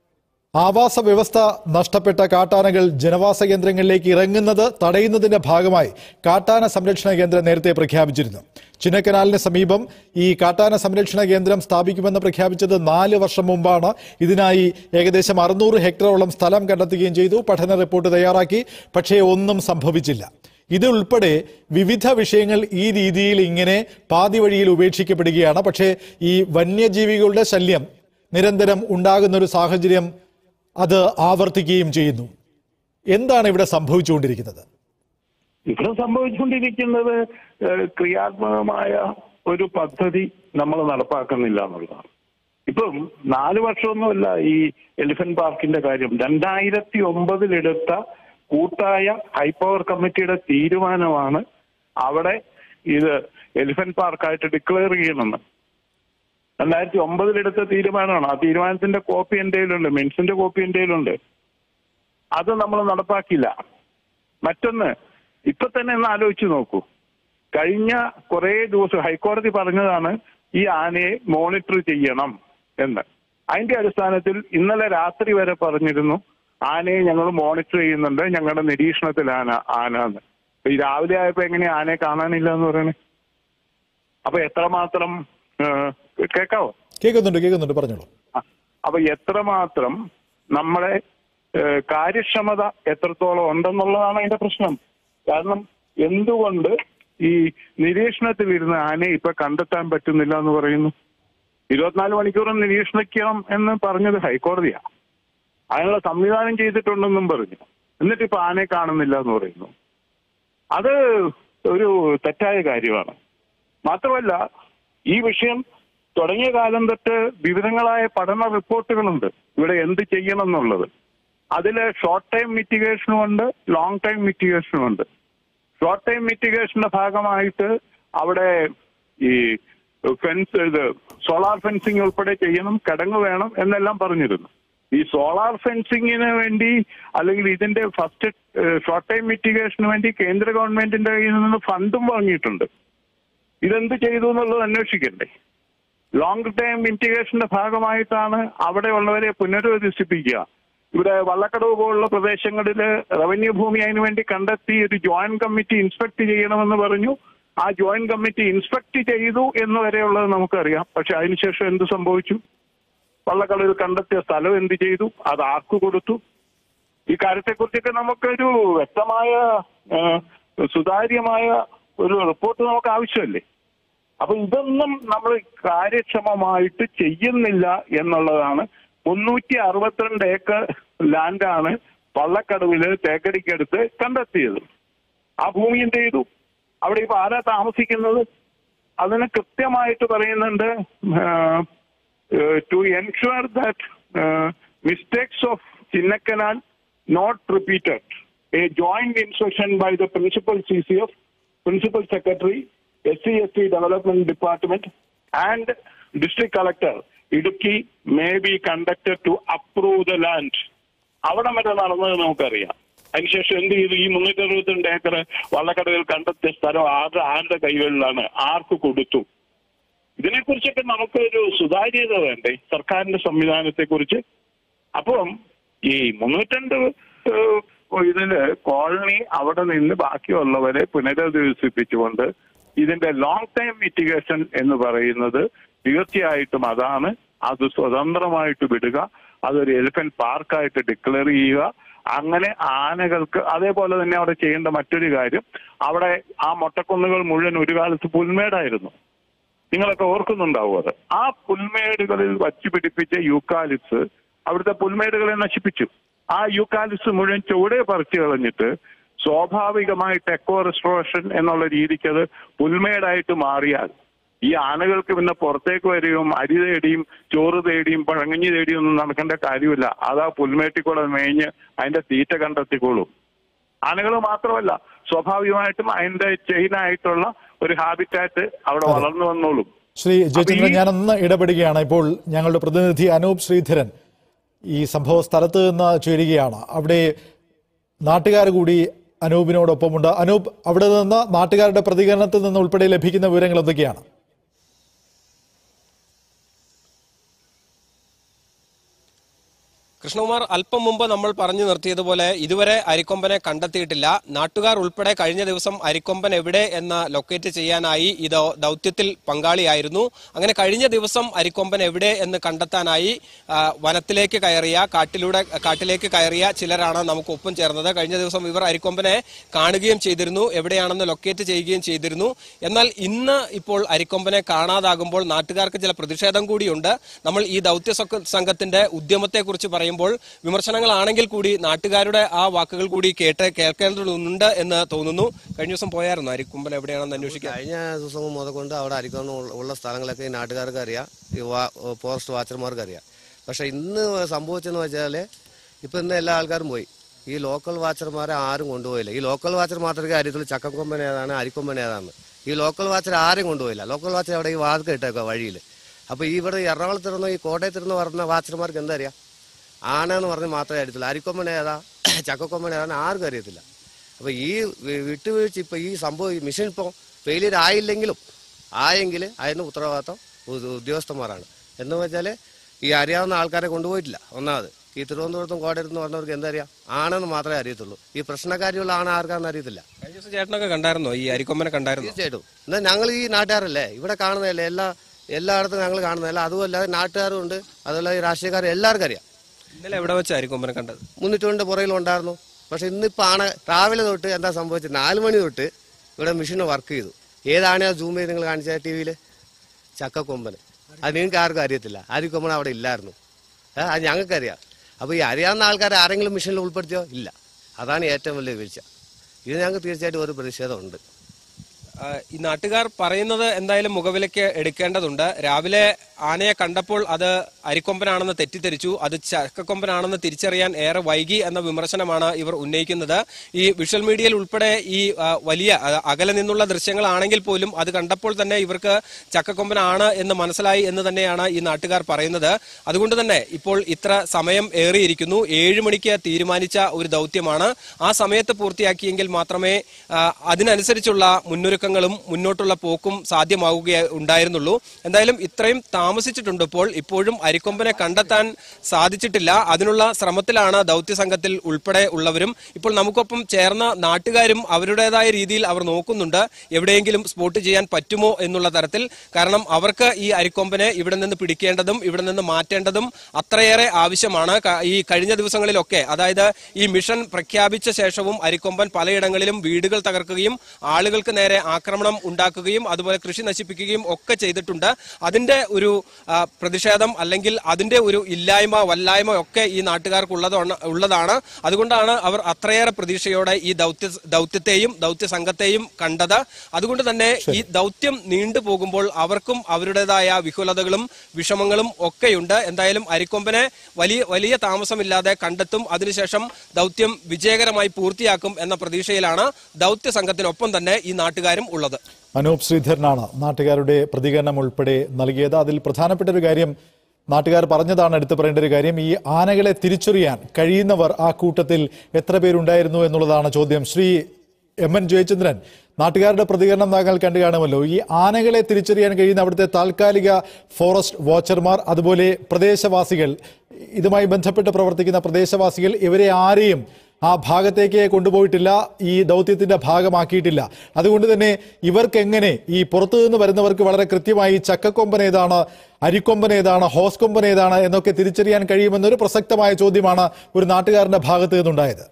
ആവാസ വ്യവസ്ഥ നഷ്ടപ്പെട്ട കാട്ടാനകൾ ജനവാസ കേന്ദ്രങ്ങളിലേക്ക് ഇറങ്ങുന്നത് തടയുന്നതിന്റെ ഭാഗമായി കാട്ടാന സംരക്ഷണ കേന്ദ്രം നേരത്തെ പ്രഖ്യാപിച്ചിരുന്നു ചിന്നക്കനാലിന് സമീപം ഈ കാട്ടാന സംരക്ഷണ കേന്ദ്രം സ്ഥാപിക്കുമെന്ന് പ്രഖ്യാപിച്ചത് നാല് വർഷം മുമ്പാണ് ഇതിനായി ഏകദേശം അറുന്നൂറ് ഹെക്ടറോളം സ്ഥലം കണ്ടെത്തുകയും ചെയ്തു പഠന റിപ്പോർട്ട് തയ്യാറാക്കി പക്ഷേ ഒന്നും സംഭവിച്ചില്ല ഇത് ഉൾപ്പെടെ വിവിധ വിഷയങ്ങൾ ഈ രീതിയിൽ ഇങ്ങനെ പാതി വഴിയിൽ ഉപേക്ഷിക്കപ്പെടുകയാണ് പക്ഷേ ഈ വന്യജീവികളുടെ ശല്യം നിരന്തരം ഉണ്ടാകുന്ന ഒരു സാഹചര്യം അത് ആവർത്തിക്കുകയും ചെയ്യുന്നു എന്താണ് ഇവിടെ സംഭവിച്ചുകൊണ്ടിരിക്കുന്നത് ഇവിടെ സംഭവിച്ചുകൊണ്ടിരിക്കുന്നത് ഏഹ്, ക്രിയാത്മകമായ ഒരു പദ്ധതി നമ്മൾ നടപ്പാക്കുന്നില്ല എന്നുള്ളതാണ് ഇപ്പം നാല് വർഷമൊന്നുമല്ല ഈ എലിഫന്റ് പാർക്കിന്റെ കാര്യം രണ്ടായിരത്തി ഒമ്പതിലെടുത്ത കൂട്ടായ ഹൈപ്പവർ കമ്മിറ്റിയുടെ തീരുമാനമാണ് അവിടെ ഇത് എലിഫന്റ് പാർക്കായിട്ട് ഡിക്ലെയർ ചെയ്യണമെന്ന് രണ്ടായിരത്തി ഒമ്പതിലെടുത്ത തീരുമാനമാണ് ആ തീരുമാനത്തിന്റെ കോപ്പി എൻ്റെ കയ്യിലുണ്ട് മിൻസിന്റെ കോപ്പി എൻ്റെ കയ്യിലുണ്ട് അത് നമ്മൾ നടപ്പാക്കില്ല മറ്റൊന്ന് ഇപ്പൊ തന്നെ ഒന്ന് ആലോചിച്ച് നോക്കൂ കഴിഞ്ഞ കുറെ ദിവസം ഹൈക്കോടതി പറഞ്ഞതാണ് ഈ ആനയെ മോണിറ്റർ ചെയ്യണം എന്ന് അതിന്റെ അടിസ്ഥാനത്തിൽ ഇന്നലെ രാത്രി വരെ പറഞ്ഞിരുന്നു ആനയെ ഞങ്ങൾ മോണിറ്റർ ചെയ്യുന്നുണ്ട് ഞങ്ങളുടെ നിരീക്ഷണത്തിലാണ് ആന എന്ന് അപ്പൊ ഈ രാവിലെ ആയപ്പോ എങ്ങനെയാ ആനയെ കാണാനില്ല എന്ന് പറയണേ അപ്പൊ എത്രമാത്രം ഏഹ്, കേക്കാവോ കേൾക്കുന്നുണ്ട് കേൾക്കുന്നുണ്ട് പറഞ്ഞോളൂ ആ, അപ്പൊ എത്രമാത്രം നമ്മളെ ഏഹ്, കാര്യക്ഷമത എത്രത്തോളം ഉണ്ടെന്നുള്ളതാണ് അതിന്റെ പ്രശ്നം കാരണം എന്തുകൊണ്ട് ഈ നിരീക്ഷണത്തിലിരുന്ന ആനയെ ഇപ്പൊ കണ്ടെത്താൻ പറ്റുന്നില്ല എന്ന് പറയുന്നു ഇരുപത്തിനാല് മണിക്കൂറും നിരീക്ഷണിക്കണം എന്ന് പറഞ്ഞത് ഹൈക്കോടതിയാ അതിനുള്ള സംവിധാനം ചെയ്തിട്ടുണ്ടെന്നും പറഞ്ഞു എന്നിട്ട് ഇപ്പൊ ആനയെ കാണുന്നില്ല എന്ന് പറയുന്നു അത് ഒരു തെറ്റായ കാര്യമാണ് മാത്രമല്ല ഈ വിഷയം തുടങ്ങിയ കാലം തൊട്ട് വിവിധങ്ങളായ പഠന റിപ്പോർട്ടുകളുണ്ട് ഇവിടെ എന്ത് ചെയ്യണം എന്നുള്ളത് അതില് ഷോർട്ട് ടൈം മിറ്റിഗേഷനും ഉണ്ട് ലോങ് ടൈം മിറ്റിഗേഷനും ഉണ്ട് ഷോർട്ട് ടൈം മിറ്റിഗേഷന്റെ ഭാഗമായിട്ട് അവിടെ ഈ ഫെൻസ് ഇത് സോളാർ ഫെൻസിങ് ഉൾപ്പെടെ ചെയ്യണം കിടങ്ങ് വേണം എന്നെല്ലാം പറഞ്ഞിരുന്നു ഈ സോളാർ ഫെൻസിങ്ങിന് വേണ്ടി അല്ലെങ്കിൽ ഇതിന്റെ ഫസ്റ്റ് ഷോർട്ട് ടൈം മിറ്റിഗേഷന് വേണ്ടി കേന്ദ്ര ഗവൺമെന്റിന്റെ കയ്യിൽ നിന്ന് ഫണ്ടും വാങ്ങിയിട്ടുണ്ട് ഇതെന്ത് ചെയ്തു എന്നുള്ളത് അന്വേഷിക്കണ്ടേ ലോങ് ടൈം മിറ്റിഗേഷന്റെ ഭാഗമായിട്ടാണ് അവിടെ ഉള്ളവരെ പുനരധിവസിപ്പിക്കുക ഇവിടെ വള്ളക്കടവ് പോലുള്ള പ്രദേശങ്ങളിൽ റവന്യൂ ഭൂമി അതിനു വേണ്ടി കണ്ടെത്തി ഒരു ജോയിന്റ് കമ്മിറ്റി ഇൻസ്പെക്ട് ചെയ്യണമെന്ന് പറഞ്ഞു ആ ജോയിന്റ് കമ്മിറ്റി ഇൻസ്പെക്ട് ചെയ്തു എന്ന് വരെയുള്ളത് നമുക്കറിയാം പക്ഷെ അതിനുശേഷം എന്ത് സംഭവിച്ചു വള്ളക്കടവിൽ കണ്ടെത്തിയ സ്ഥലം എന്ത് ചെയ്തു അത് ആർക്ക് കൊടുത്തു ഈ കാര്യത്തെക്കുറിച്ചൊക്കെ നമുക്കൊരു വ്യക്തമായ ആ, സുതാര്യമായ ഒരു റിപ്പോർട്ട് നമുക്ക് ആവശ്യമല്ലേ അപ്പൊ ഇതൊന്നും നമ്മൾ കാര്യക്ഷമമായിട്ട് ചെയ്യുന്നില്ല എന്നുള്ളതാണ് മുന്നൂറ്റി അറുപത്തിരണ്ട് ഏക്കർ ലാൻഡാണ് വള്ളക്കടവില് തേക്കടിക്കടുത്ത് കണ്ടെത്തിയത് ആ ഭൂമി എന്ത് ചെയ്തു അവിടെ ഇപ്പൊ ആരാ താമസിക്കുന്നത് അതിന് കൃത്യമായിട്ട് പറയുന്നുണ്ട് to ensure that mistakes of Chinnakanal not repeated a joint inspection by the principal C C F principal secretary S C S T development department and district collector Idukki may be conducted to approve the land അവിടെ വരെ നടന്നത് നമുക്കറിയാം അതിനുശേഷം എന്ത് ചെയ്തു ഈ മുന്നൂറ്റി അറുപത്തിരണ്ട് ഏക്കർ വള്ളക്കടവിൽ കണ്ടെത്തിയ സ്ഥലം ആരുടെ ആരുടെ കൈകളിലാണ് ആർക്ക് കൊടുത്തു ഇതിനെക്കുറിച്ചൊക്കെ നമുക്കൊരു സുതാര്യത വേണ്ടേ സർക്കാരിന്റെ സംവിധാനത്തെ കുറിച്ച് അപ്പം ഈ മുന്നൂറ്റണ്ട് ഏഹ്, ഇതില് കോളനി അവിടെ നിന്ന് ബാക്കിയുള്ളവരെ പുനരധിവസിപ്പിച്ചുകൊണ്ട് ഇതിന്റെ ലോങ് ടൈം മിറ്റിഗേഷൻ എന്ന് പറയുന്നത് തീർച്ചയായിട്ടും അതാണ് അത് സ്വതന്ത്രമായിട്ട് വിടുക അതൊരു എലിഫന്റ് പാർക്കായിട്ട് ഡിക്ലെയർ ചെയ്യുക അങ്ങനെ ആനകൾക്ക് അതേപോലെ തന്നെ അവിടെ ചെയ്യേണ്ട മറ്റൊരു കാര്യം അവിടെ ആ മൊട്ടക്കുന്നുകൾ മുഴുവൻ ഒരു കാലത്ത് പുൽമേടായിരുന്നു നിങ്ങളൊക്കെ ഓർക്കുന്നുണ്ടാവും അത് ആ പുൽമേടുകളിൽ വച്ചു പിടിപ്പിച്ച യൂക്കാലിപ്സ് അവിടുത്തെ പുൽമേടുകളെ നശിപ്പിച്ചു ആ യൂക്കാലിപ്സ് മുഴുവൻ ചുവടെ പറിച്ചു കളഞ്ഞിട്ട് സ്വാഭാവികമായിട്ട് എക്കോ റെസ്റ്റോറേഷൻ എന്നുള്ള രീതിക്ക് അത് പുൽമേടായിട്ട് മാറിയാൽ ഈ ആനകൾക്ക് പിന്നെ പുറത്തേക്ക് വരികയും അരി തേടിയും ചോറ് തേടിയും പഴങ്ങഞ്ഞി തേടിയും ഒന്നും നടക്കേണ്ട കാര്യമില്ല അത് ആ പുൽമേട്ടിൽ കൂടെ മേഞ്ഞ് അതിന്റെ തീറ്റ കണ്ടെത്തിക്കോളും ആനകൾ മാത്രമല്ല സ്വാഭാവികമായിട്ടും അതിന്റെ ചെയിനായിട്ടുള്ള ഒരു ഹാബിറ്റാറ്റ് അവിടെ വളർന്നു വന്നോളും ശ്രീ ജയചന്ദ്രൻ ഞാനൊന്ന് ഇടപെടുകയാണ് ഇപ്പോൾ ഞങ്ങളുടെ പ്രതിനിധി അനൂപ് ശ്രീധരൻ ഈ സംഭവ സ്ഥലത്ത് നിന്ന് ചേരുകയാണ് അവിടെ നാട്ടുകാർ കൂടി അനൂപിനോടൊപ്പമുണ്ട് അനൂപ് അവിടെ നിന്ന് നാട്ടുകാരുടെ പ്രതികരണത്തിൽ നിന്ന് ഉൾപ്പെടെ ലഭിക്കുന്ന വിവരങ്ങൾ എന്തൊക്കെയാണ് കൃഷ്ണകുമാർ അല്പം മുമ്പ് നമ്മൾ പറഞ്ഞു നിർത്തിയതുപോലെ ഇതുവരെ അരിക്കൊമ്പനെ കണ്ടെത്തിയിട്ടില്ല നാട്ടുകാർ ഉൾപ്പെടെ കഴിഞ്ഞ ദിവസം അരിക്കൊമ്പൻ എവിടെ എന്ന് ലൊക്കേറ്റ് ചെയ്യാനായി ഈ ദൗ- ദൗത്യത്തിൽ പങ്കാളിയായിരുന്നു അങ്ങനെ കഴിഞ്ഞ ദിവസം അരിക്കൊമ്പൻ എവിടെ എന്ന് കണ്ടെത്താനായി ആ, വനത്തിലേക്ക് കയറിയ കാട്ടിലൂടെ കാട്ടിലേക്ക് കയറിയ ചിലരാണ് നമുക്ക് ഒപ്പം ചേർന്നത് കഴിഞ്ഞ ദിവസം ഇവർ അരിക്കൊമ്പനെ കാണുകയും ചെയ്തിരുന്നു എവിടെയാണെന്ന് ലൊക്കേറ്റ് ചെയ്യുകയും ചെയ്തിരുന്നു എന്നാൽ ഇന്ന് ഇപ്പോൾ അരിക്കൊമ്പനെ കാണാതാകുമ്പോൾ നാട്ടുകാർക്ക് ചില പ്രതിഷേധം കൂടിയുണ്ട് നമ്മൾ ഈ ദൗത്യ സംഘ- സംഘത്തിന്റെ ഉദ്യമത്തെക്കുറിച്ച് പറയുമ്പോൾ വിമർശനങ്ങളാണെങ്കിൽ കൂടി നാട്ടുകാരുടെ ആ വാക്കുകൾ കൂടി കേട്ട് കേൾക്കേണ്ടതുണ്ട് എന്ന് തോന്നുന്നു കഴിഞ്ഞ ദിവസം പോയായിരുന്നു അരിക്കൊമ്പൻ എവിടെയാണെന്ന് അന്വേഷിക്കാൻ കഴിഞ്ഞ ദിവസം മുതൽ കൊണ്ട് അവിടെ അരിക്കൊന്ന് ഉള്ള സ്ഥലങ്ങളൊക്കെ ഈ നാട്ടുകാർക്ക് അറിയാം ഈ വാ- ഫോറസ്റ്റ് വാച്ചർമാർക്ക് അറിയാം പക്ഷെ ഇന്ന് സംഭവിച്ചെന്ന് വെച്ചാൽ ഇപ്പൊ ഇന്ന് എല്ലാ ആൾക്കാരും പോയി ഈ ലോക്കൽ വാച്ചർമാരെ ആരും കൊണ്ടുപോയില്ല ഈ ലോക്കൽ വാച്ചർ മാത്രമേ അറിയത്തുള്ളൂ ചക്കക്കൊമ്പൻ ഏതാണ് അരിക്കൊമ്പൻ ഏതാണ് ഈ ലോക്കൽ വാച്ചർ ആരും കൊണ്ടുപോയില്ല ലോക്കൽ വാച്ചർ അവിടെ ഈ വാതിൽ ഇട്ടേക്കുക വഴിയിൽ അപ്പൊ ഈ ഇവിടെ എറണാകുളത്തിരുന്നോ ഈ കോട്ടയത്തിരുന്നോ പറഞ്ഞ വാച്ചർമാർക്ക് എന്താ അറിയാം ആന എന്ന് പറഞ്ഞ് മാത്രമേ അറിയത്തുള്ളൂ അരിക്കൊമ്പൻ ഏതാ ചക്കക്കൊമ്പൻ ഏതാന്ന് ആർക്കും അറിയത്തില്ല അപ്പൊ ഈ വി- വിട്ടുവീഴ്ച ഇപ്പൊ ഈ സംഭവം ഈ മിഷൻ ഇപ്പോൾ ഫെയിലിയർ ആയില്ലെങ്കിലും ആയെങ്കിൽ അതിന് ഉത്തരവാദിത്തം ഉ- ഉദ്യോഗസ്ഥന്മാരാണ് എന്ന് വെച്ചാല് ഈ അറിയാവുന്ന ആൾക്കാരെ കൊണ്ടുപോയിട്ടില്ല ഒന്നാമത് ഈ തിരുവനന്തപുരത്തും കോട്ടയത്തും പറഞ്ഞവർക്ക് എന്താ അറിയാം ആണെന്ന് മാത്രമേ അറിയത്തുള്ളൂ ഈ പ്രശ്നക്കാരിയുള്ള ആണ് ആർക്കാന്ന് അറിയത്തില്ല കഴിഞ്ഞ ദിവസം ചേട്ടനൊക്കെ കണ്ടായിരുന്നോ ഈ അരിക്കൊമ്പനെ കണ്ടായിരുന്നോ തീർച്ചയായിട്ടും എന്നാൽ ഞങ്ങൾ ഈ നാട്ടുകാരല്ലേ ഇവിടെ കാണുന്നതല്ലേ എല്ലാ എല്ലായിടത്തും ഞങ്ങൾ കാണുന്നതല്ല അതുമല്ല നാട്ടുകാരും ഉണ്ട് അതുപോലെ ഈ രാഷ്ട്രീയക്കാരും എല്ലാവർക്കും അറിയാം ഇന്നലെ എവിടെ വെച്ച് അരിക്കൊമ്പനെ കണ്ടത് മുന്നൂറ്റി പുറകിൽ ഉണ്ടായിരുന്നു പക്ഷെ ഇന്നിപ്പോ ആണ് രാവിലെ തൊട്ട് എന്താ സംഭവിച്ചത് നാല് മണി തൊട്ട് ഇവിടെ മെഷീൻ വർക്ക് ചെയ്തു ഏതാണ് ആ സൂം ചെയ്ത് നിങ്ങൾ കാണിച്ച ടി വിയിൽ ചക്കക്കൊമ്പന് അത് നിങ്ങൾക്ക് ആർക്കും അറിയത്തില്ല ആരിക്കൊമ്പൻ അവിടെ ഇല്ലായിരുന്നു ഏ, അത് ഞങ്ങൾക്കറിയാം അപ്പോൾ ഈ അറിയാവുന്ന ആൾക്കാരെ ആരെങ്കിലും മെഷീനിൽ ഉൾപ്പെടുത്തിയോ ഇല്ല അതാണ് ഏറ്റവും വലിയ വീഴ്ച ഇത് ഞങ്ങൾക്ക് തീർച്ചയായിട്ടും ഒരു പ്രതിഷേധമുണ്ട് ആ, ഈ നാട്ടുകാർ പറയുന്നത് എന്തായാലും മുഖവിലയ്ക്ക് എടുക്കേണ്ടതുണ്ട് രാവിലെ ആനയെ കണ്ടപ്പോൾ അത് അരിക്കൊമ്പനാണെന്ന് തെറ്റിദ്ധരിച്ചു അത് ചക്കക്കൊമ്പനാണെന്ന് തിരിച്ചറിയാൻ ഏറെ വൈകി എന്ന വിമർശനമാണ് ഇവർ ഉന്നയിക്കുന്നത് ഈ വിഷ്വൽ മീഡിയയിൽ ഉൾപ്പെടെ ഈ ആ, വലിയ ആ, അകലെ നിന്നുള്ള ദൃശ്യങ്ങളാണെങ്കിൽ പോലും അത് കണ്ടപ്പോൾ തന്നെ ഇവർക്ക് ചക്കക്കൊമ്പനാണ് എന്ന് മനസ്സിലായി എന്ന് തന്നെയാണ് ഈ നാട്ടുകാർ പറയുന്നത് അതുകൊണ്ട് തന്നെ ഇപ്പോൾ ഇത്ര സമയം ഏറിയിരിക്കുന്നു ഏഴ് മണിക്ക് തീരുമാനിച്ച ഒരു ദൗത്യമാണ് ആ സമയത്ത് പൂർത്തിയാക്കിയെങ്കിൽ മാത്രമേ ആ, അതിനനുസരിച്ചുള്ള മുന്നൊരുക്കങ്ങളും മുന്നോട്ടുള്ള പോക്കും സാധ്യമാവുക ഉണ്ടായിരുന്നുള്ളൂ എന്തായാലും ഇത്രയും താമസിച്ചിട്ടുണ്ട് ഇപ്പോൾ ഇപ്പോഴും അരിക്കൊമ്പനെ കണ്ടെത്താൻ സാധിച്ചിട്ടില്ല അതിനുള്ള ശ്രമത്തിലാണ് ദൗത്യ സംഘത്തിൽ ഉൾപ്പെടെ ഉള്ളവരും ഇപ്പോൾ നമുക്കൊപ്പം ചേർന്ന നാട്ടുകാരും അവരുടേതായ രീതിയിൽ അവർ നോക്കുന്നുണ്ട് എവിടെയെങ്കിലും സ്പോട്ട് ചെയ്യാൻ പറ്റുമോ എന്നുള്ള തരത്തിൽ കാരണം അവർക്ക് ഈ അരിക്കൊമ്പനെ ഇവിടെ നിന്ന് പിടിക്കേണ്ടതും ഇവിടെ നിന്ന് മാറ്റേണ്ടതും അത്രയേറെ ആവശ്യമാണ് ക- ഈ കഴിഞ്ഞ ദിവസങ്ങളിലൊക്കെ അതായത് ഈ മിഷൻ പ്രഖ്യാപിച്ച ശേഷവും അരിക്കൊമ്പൻ പലയിടങ്ങളിലും വീടുകൾ തകർക്കുകയും ആളുകൾക്ക് നേരെ ആക്രമണം ഉണ്ടാക്കുകയും അതുപോലെ കൃഷി നശിപ്പിക്കുകയും ഒക്കെ ചെയ്തിട്ടുണ്ട് അതിന്റെ ഒരു ആ, പ്രതിഷേധം അല്ലെങ്കിൽ അതിന്റെ ഒരു ഇല്ലായ്മ വല്ലായ്മ ഒക്കെ ഈ നാട്ടുകാർക്ക് ഉള്ളതാണ് ഉള്ളതാണ് അതുകൊണ്ടാണ് അവർ അത്രയേറെ പ്രതീക്ഷയോടെ ഈ ദൗത്യ ദൗത്യത്തെയും ദൗത്യ സംഘത്തെയും കണ്ടത് അതുകൊണ്ട് തന്നെ ഈ ദൗത്യം നീണ്ടു പോകുമ്പോൾ അവർക്കും അവരുടേതായ വിഹുലതകളും വിഷമങ്ങളും ഒക്കെയുണ്ട് എന്തായാലും അരിക്കൊമ്പനെ വലിയ വലിയ താമസമില്ലാതെ കണ്ടെത്തും അതിനുശേഷം ദൗത്യം വിജയകരമായി പൂർത്തിയാക്കും എന്ന പ്രതീക്ഷയിലാണ് ദൗത്യ സംഘത്തിനൊപ്പം തന്നെ ഈ നാട്ടുകാരും ഉള്ളത് അനൂപ് ശ്രീധരനാണ് നാട്ടുകാരുടെ പ്രതികരണം ഉൾപ്പെടെ നൽകിയത് അതിൽ പ്രധാനപ്പെട്ട ഒരു കാര്യം നാട്ടുകാർ പറഞ്ഞതാണ് എടുത്തു പറയേണ്ട ഒരു കാര്യം ഈ ആനകളെ തിരിച്ചറിയാൻ കഴിയുന്നവർ ആ കൂട്ടത്തിൽ എത്ര പേരുണ്ടായിരുന്നു എന്നുള്ളതാണ് ചോദ്യം ശ്രീ എം എൻ ജയചന്ദ്രൻ നാട്ടുകാരുടെ പ്രതികരണം താങ്കൾ കണ്ടു കാണുമല്ലോ ഈ ആനകളെ തിരിച്ചറിയാൻ കഴിയുന്ന അവിടുത്തെ താൽക്കാലിക ഫോറസ്റ്റ് വാച്ചർമാർ അതുപോലെ പ്രദേശവാസികൾ ഇതുമായി ബന്ധപ്പെട്ട് പ്രവർത്തിക്കുന്ന പ്രദേശവാസികൾ ഇവരെ ആരെയും ആ ഭാഗത്തേക്ക് കൊണ്ടുപോയിട്ടില്ല ഈ ദൗത്യത്തിന്റെ ഭാഗമാക്കിയിട്ടില്ല അതുകൊണ്ട് തന്നെ ഇവർക്ക് എങ്ങനെ ഈ പുറത്തു നിന്ന് വരുന്നവർക്ക് വളരെ കൃത്യമായി ചക്കക്കൊമ്പൻ ഏതാണ് അരിക്കൊമ്പൻ ഏതാണ് ഹോസ് കൊമ്പൻ ഏതാണ് എന്നൊക്കെ തിരിച്ചറിയാൻ കഴിയുമെന്നൊരു പ്രസക്തമായ ചോദ്യമാണ് ഒരു നാട്ടുകാരന്റെ ഭാഗത്ത് നിന്നുണ്ടായത്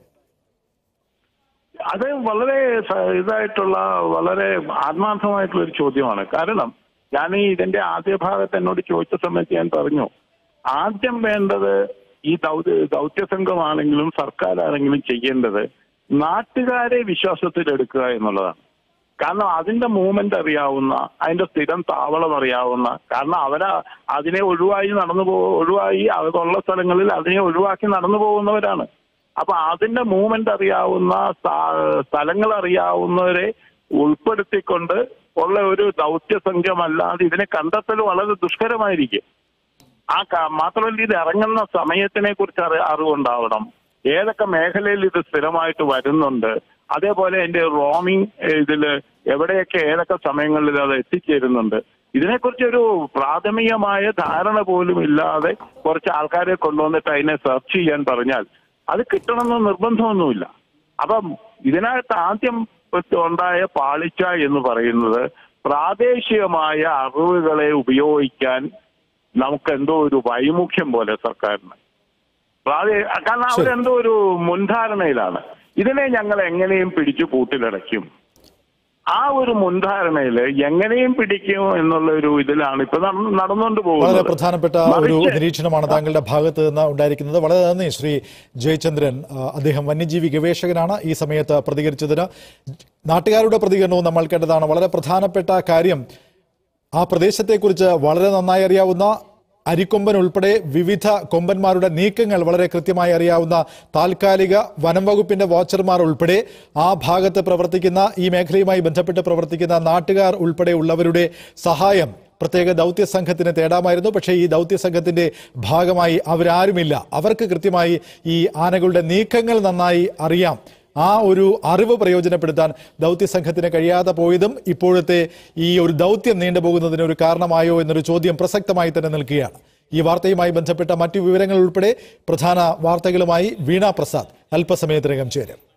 അത് വളരെ സ- ഇതായിട്ടുള്ള വളരെ ആത്മാർത്ഥമായിട്ടുള്ള ഒരു ചോദ്യമാണ് കാരണം ഞാൻ ഈ ഇതിന്റെ ആദ്യ ഭാഗത്ത് എന്നോട് ചോദിച്ച സമയത്ത് ഞാൻ പറഞ്ഞു ആദ്യം വേണ്ടത് ഈ ദൗത്യ ദൗത്യസംഘമാണെങ്കിലും സർക്കാരാണെങ്കിലും ചെയ്യേണ്ടത് നാട്ടുകാരെ വിശ്വാസത്തിലെടുക്കുക എന്നുള്ളതാണ് കാരണം അതിന്റെ മൂവ്മെന്റ് അറിയാവുന്ന അതിന്റെ സ്ഥിരം താവളം അറിയാവുന്ന കാരണം അവരാ അതിനെ ഒഴിവായി നടന്നു പോ ഒഴിവായി അതുള്ള സ്ഥലങ്ങളിൽ അതിനെ ഒഴിവാക്കി നടന്നു പോകുന്നവരാണ് അപ്പൊ അതിന്റെ മൂവ്മെന്റ് അറിയാവുന്ന സ്ഥ- സ്ഥലങ്ങൾ അറിയാവുന്നവരെ ഉൾപ്പെടുത്തിക്കൊണ്ട് ഉള്ള ഒരു ദൗത്യ സംഘമല്ലാതെ ഇതിനെ കണ്ടെത്തൽ വളരെ ദുഷ്കരമായിരിക്കും ആ ക- മാത്രമല്ല ഇത് ഇറങ്ങുന്ന സമയത്തിനെ കുറിച്ച് അറി അറിവുണ്ടാവണം ഏതൊക്കെ മേഖലയിൽ ഇത് സ്ഥിരമായിട്ട് വരുന്നുണ്ട് അതേപോലെ അതിന്റെ റോമിംഗ് ഇതില് എവിടെയൊക്കെ ഏതൊക്കെ സമയങ്ങളിൽ അത് എത്തിച്ചേരുന്നുണ്ട് ഇതിനെക്കുറിച്ച് ഒരു പ്രാഥമികമായ ധാരണ പോലും ഇല്ലാതെ കുറച്ച് ആൾക്കാരെ കൊണ്ടുവന്നിട്ട് അതിനെ സെർച്ച് ചെയ്യാൻ പറഞ്ഞാൽ അത് കിട്ടണമെന്ന് നിർബന്ധമൊന്നുമില്ല അപ്പം ഇതിനകത്ത് ആദ്യം ഉണ്ടായ പാളിച്ച എന്ന് പറയുന്നത് പ്രാദേശികമായ അറിവുകളെ ഉപയോഗിക്കാൻ നമുക്ക് എന്തോ ഒരു വൈമുഖ്യം പോലെ സർക്കാരിന് പ്രാദേ- കാരണം അവരെന്തോ ഒരു മുൻധാരണയിലാണ് ഇതിനെ ഞങ്ങൾ എങ്ങനെയും പിടിച്ചു കൂട്ടിലടയ്ക്കും ആ ഒരു മുൻധാരണയില് എങ്ങനെയും പിടിക്കും എന്നുള്ള ഒരു ഇതിലാണ് ഇപ്പൊ നട- നടന്നുകൊണ്ട് വളരെ പോകുന്നത് പ്രധാനപ്പെട്ട ഒരു മറിച്ച് നിരീക്ഷണമാണ് താങ്കളുടെ ഭാഗത്ത് നിന്ന് ഉണ്ടായിരിക്കുന്നത് വളരെ നന്ദി ശ്രീ ജയചന്ദ്രൻ ആ, അദ്ദേഹം വന്യജീവി ഗവേഷകനാണ് ഈ സമയത്ത് പ്രതികരിച്ചതിന് നാട്ടുകാരുടെ പ്രതികരണവും നമ്മൾ കേട്ടതാണ് വളരെ പ്രധാനപ്പെട്ട കാര്യം ആ പ്രദേശത്തെക്കുറിച്ച് വളരെ നന്നായി അറിയാവുന്ന അരിക്കൊമ്പൻ ഉൾപ്പെടെ വിവിധ കൊമ്പന്മാരുടെ നീക്കങ്ങൾ വളരെ കൃത്യമായി അറിയാവുന്ന താൽക്കാലിക വനം വകുപ്പിന്റെ വാച്ചർമാർ ഉൾപ്പെടെ ആ ഭാഗത്ത് പ്രവർത്തിക്കുന്ന ഈ മേഖലയുമായി ബന്ധപ്പെട്ട് പ്രവർത്തിക്കുന്ന നാട്ടുകാർ ഉൾപ്പെടെ ഉള്ളവരുടെ സഹായം പ്രത്യേക ദൗത്യ സംഘത്തിന് തേടാമായിരുന്നു പക്ഷേ ഈ ദൗത്യ സംഘത്തിന്റെ ഭാഗമായി അവരാരുമില്ല അവർക്ക് കൃത്യമായി ഈ ആനകളുടെ നീക്കങ്ങൾ നന്നായി അറിയാം ആ ഒരു അറിവ് പ്രയോജനപ്പെടുത്താൻ ദൗത്യ സംഘത്തിന് കഴിയാതെ പോയതും ഇപ്പോഴത്തെ ഈ ഒരു ദൗത്യം നീണ്ടുപോകുന്നതിന് ഒരു കാരണമായോ എന്നൊരു ചോദ്യം പ്രസക്തമായി തന്നെ നിൽക്കുകയാണ് ഈ വാർത്തയുമായി ബന്ധപ്പെട്ട മറ്റു വിവരങ്ങൾ ഉൾപ്പെടെ പ്രധാന വാർത്തകളുമായി വീണ പ്രസാദ് അല്പസമയത്തിനകം ചേരും